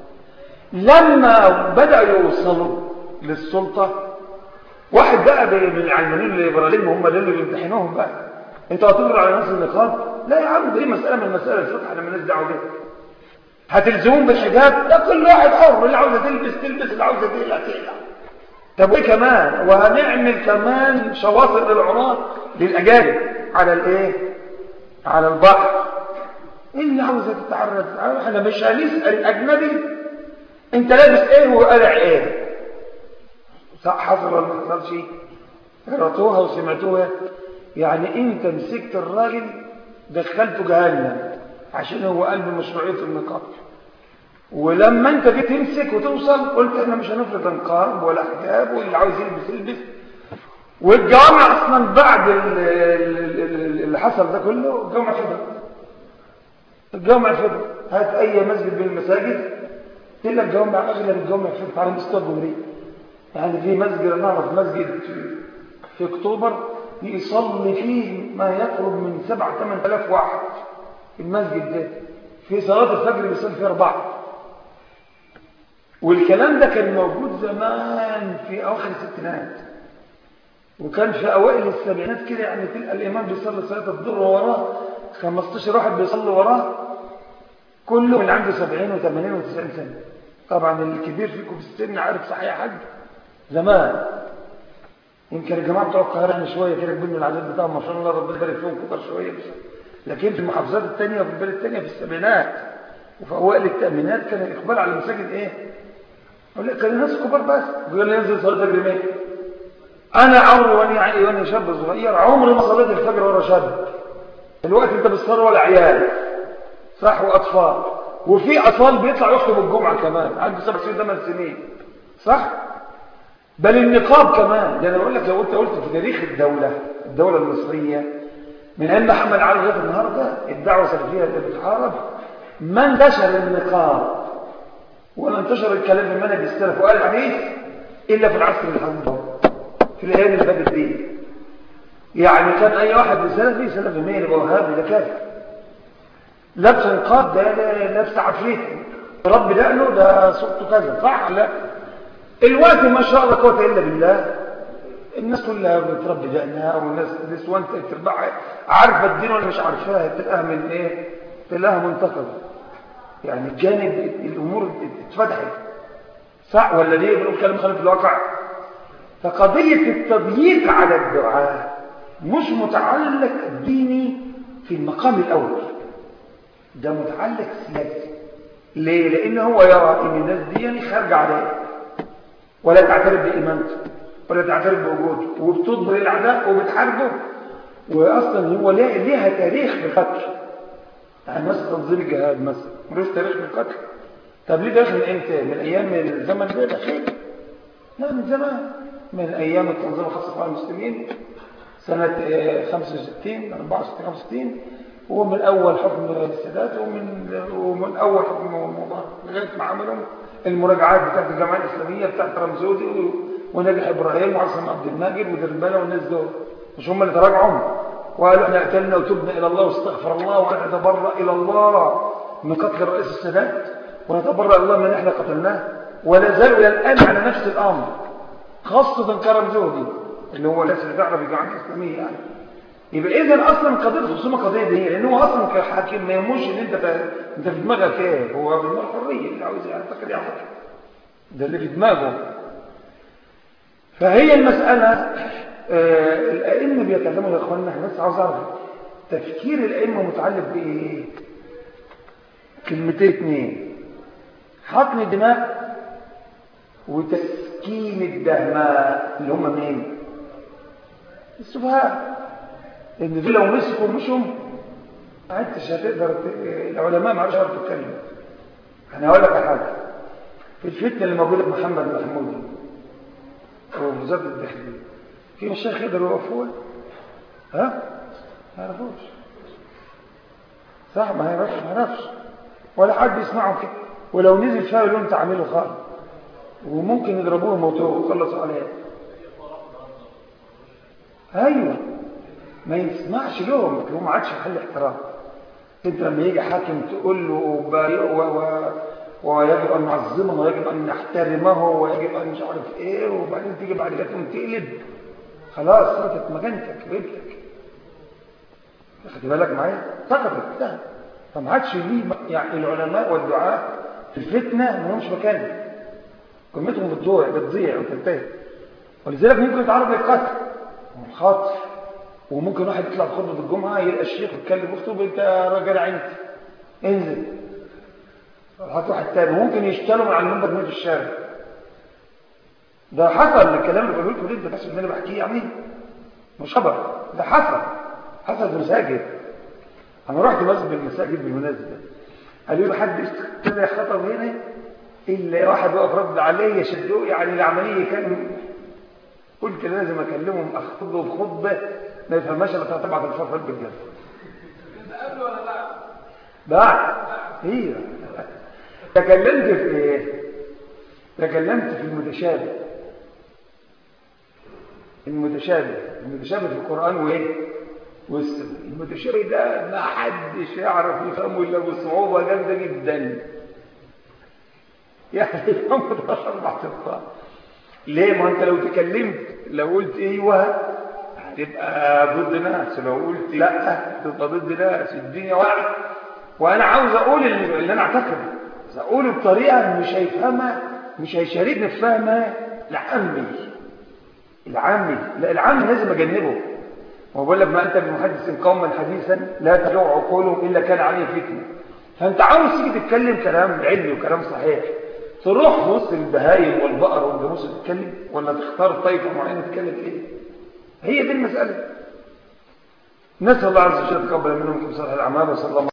لما بداوا يوصلوا للسلطه واحد بقى من العلمانيين الليبراليين هم دول اللي بيمتحنوهم بقى انت هتقدر على ناس النقاب لا يا عم دي مساله من مسائل الفقه احنا مالناش دعوه بيها هتلزمون بالحجاب لا كل واحد حر اللي عاوزه تلبس تلبس اللي عاوزه تقلع تقلع طب وايه كمان وهنعمل كمان شواطئ للعراة للاجانب على الايه على البحر ايه اللي عاوزه تتعرض احنا مش هنسال الاجنبي انت لابس ايه وقلع ايه صح حصل ولا ما حصلش قرأتوها وسمعتوها يعني انت مسكت الراجل دخلته جهنم عشان هو قلب مشروعيه النقاب ولما انت جيت تمسك وتوصل قلت احنا مش هنفرض نقاب ولا حجاب واللي عاوز يلبس يلبس والجوامع اصلا بعد اللي حصل ده كله الجوامع فضل الجوامع فضل هات اي مسجد من المساجد تلاقي الجوامع اغلب الجوامع فضل على مستوى الجمهوريه يعني في مسجد نعرف مسجد في اكتوبر يصلي فيه ما يقرب من 7 8000 واحد في المسجد ده في صلاه الفجر بيصلي فيه اربعه والكلام ده كان موجود زمان في اواخر الستينات وكان في اوائل السبعينات كده يعني تلقى الامام بيصلي صلاه الظهر وراه 15 واحد بيصلي وراه كله اللي عنده 70 و80 و90 سنه طبعا الكبير فيكم في السن عارف صحيح حاج زمان يمكن الجماعه بتوع القاهره يعني شويه كده كبير من العدد بتاعهم ما شاء الله ربنا يبارك فيهم كبار شويه بس لكن في المحافظات الثانيه وفي البلاد الثانيه في السبعينات وفي اوائل الثامينات كان الاقبال على المساجد ايه يقول لك كان الناس كبار بس يقول لي ينزل صلاه الفجر مين انا عمري وانا وانا شاب صغير عمري ما صليت الفجر ورا شاب الوقت انت بتصلي ولا عيال صح واطفال وفي اطفال بيطلع يخطب الجمعه كمان عنده سبع سنين ثمان سنين صح بل النقاب كمان لان بقول لك لو انت قلت في تاريخ الدوله الدوله المصريه من ايام محمد علي لغايه النهارده الدعوه السلفيه اللي بتحارب ما انتشر النقاب ولا انتشر الكلام في منهج السلف وقال الحديث الا في العصر الحديث في الايام اللي فاتت دي يعني كان اي واحد سلفي سلفي مين يبقى وهابي ده كافر لبس نقاب ده لبس عفريت رب دقنه ده صوته كذا صح لا الوقت ما شاء الله قوه الا بالله الناس كلها بتربي دقنها والناس نسوان تربعها عارفه الدين ولا مش عارفاها تلاقيها من ايه تلاقيها منتقده يعني جانب الامور اتفتحت صح ولا ليه بنقول كلام خالف الواقع فقضيه التضييق على الدعاء مش متعلق ديني في المقام الاول ده متعلق سياسي ليه لان هو يرى ان الناس دي خارجه عليه ولا تعترف بإيمانته ولا تعترف بوجوده وبتضمر الأعداء وبتحاربه واصلا هو ليها تاريخ في القتل يعني مثلا تنظيم الجهاد مثلا ملوش تاريخ في القتل طب ليه تاريخ من امتى من ايام الزمن ده الاخير لا من زمان من ايام التنظيم الخاص مع المسلمين سنة 65 64 65 هو من أول حكم السادات ومن ومن أول حكم الموضوع لغاية ما عملوا المراجعات بتاعت الجماعة الإسلامية بتاعت رمزودي ونجح إبراهيم وعصام عبد الماجد ودربالة والناس دول مش هم اللي تراجعوا وقالوا احنا قتلنا وتبنا إلى الله واستغفر الله ونتبرأ إلى الله من قتل الرئيس السادات ونتبرأ الله من احنا قتلناه ولا زالوا إلى الآن على نفس الأمر خاصة كرمزودي اللي هو الناس اللي تعرف الجماعة الإسلامية يعني يبقى إذا أصلا قضية الخصومة قضية دي لأن هو أصلا كحاكم ما يهموش إن أنت أنت في دماغك إيه هو بدماغ حرية اللي عاوز يعتقد يعتقد ده اللي في دماغه فهي المسألة آه الأئمة بيتكلموا يا إخواننا احنا بس عاوز أعرف تفكير الأئمة متعلق بإيه؟ كلمتين اتنين حقن الدماء وتسكين الدهماء اللي هم مين؟ السفهاء ان دول لو مسكوا مشهم ما انتش هتقدر العلماء ما عرفش يعرفوا يتكلموا انا هقول لك حاجه في الفتنه اللي موجوده في محمد محمود وفي وزاره الداخليه في مشايخ يقدروا يوقفوها ها ما يعرفوش صح ما يعرفش ما يعرفش ولا حد يسمعهم كده ولو نزل فيها يقول انت عامله خالص وممكن يضربوه موتوه ويخلصوا عليه ايوه ما يسمعش لهم هو ما عادش محل احترام انت لما يجي حاكم تقول له و... و... ويجب ان نعظمه ويجب ان نحترمه ويجب ان مش عارف ايه وبعدين تيجي بعد كده تقوم تقلب خلاص سقطت مكانتك رجلك خدي بالك معايا سقطت ده فما عادش ليه يعني العلماء والدعاء في الفتنه ما لهمش مكان قيمتهم بتضيع بتضيع وتنتهي ولذلك ممكن يتعرض للقتل والخطف وممكن واحد يطلع في خطبه الجمعه يلقى الشيخ يتكلم يخطب انت راجل عينت انزل هات واحد تاني ممكن يشتغلوا من على المنبر من في الشارع ده حصل الكلام اللي بقوله لكم ده بس اللي انا بحكيه يعني مش خبر ده حصل حصل في المساجد انا رحت مسجد المساجد بالمناسبه قالوا لي حد ابتدى خطب هنا الا واحد وقف رد عليه يشدوه يعني العمليه كان قلت لازم اكلمهم اخطبه بخطبه ما يفهمهاش الا تبعت الفرح بالجنة قبل ولا بعد بعد هي تكلمت في ايه تكلمت في المتشابه المتشابه المتشابه في القرآن وايه والسنة المتشابه ده ما حدش يعرف يفهمه الا بصعوبة جامدة جدا يعني يفهمه ده اربع تفاح ليه ما انت لو تكلمت لو قلت ايوه هتبقى ضد ناس لو قلت لا هتبقى ضد ناس الدنيا واحد وانا عاوز اقول اللي, اللي انا اعتقده بس اقوله بطريقه مش هيفهمها مش هيشاركني في فهمها العامي العامي لا العامي لازم اجنبه هو بقول لك ما انت بمحدث قوما حديثا لا تجوع عقولهم الا كان عليه فتنه فانت عاوز تيجي تتكلم كلام علمي وكلام صحيح تروح في وسط البهايم والبقر والجاموس تتكلم ولا تختار طائفه معينه تتكلم ايه هي دي المساله نسال الله عز وجل يتقبل منهم صالح الاعمال وصلى الله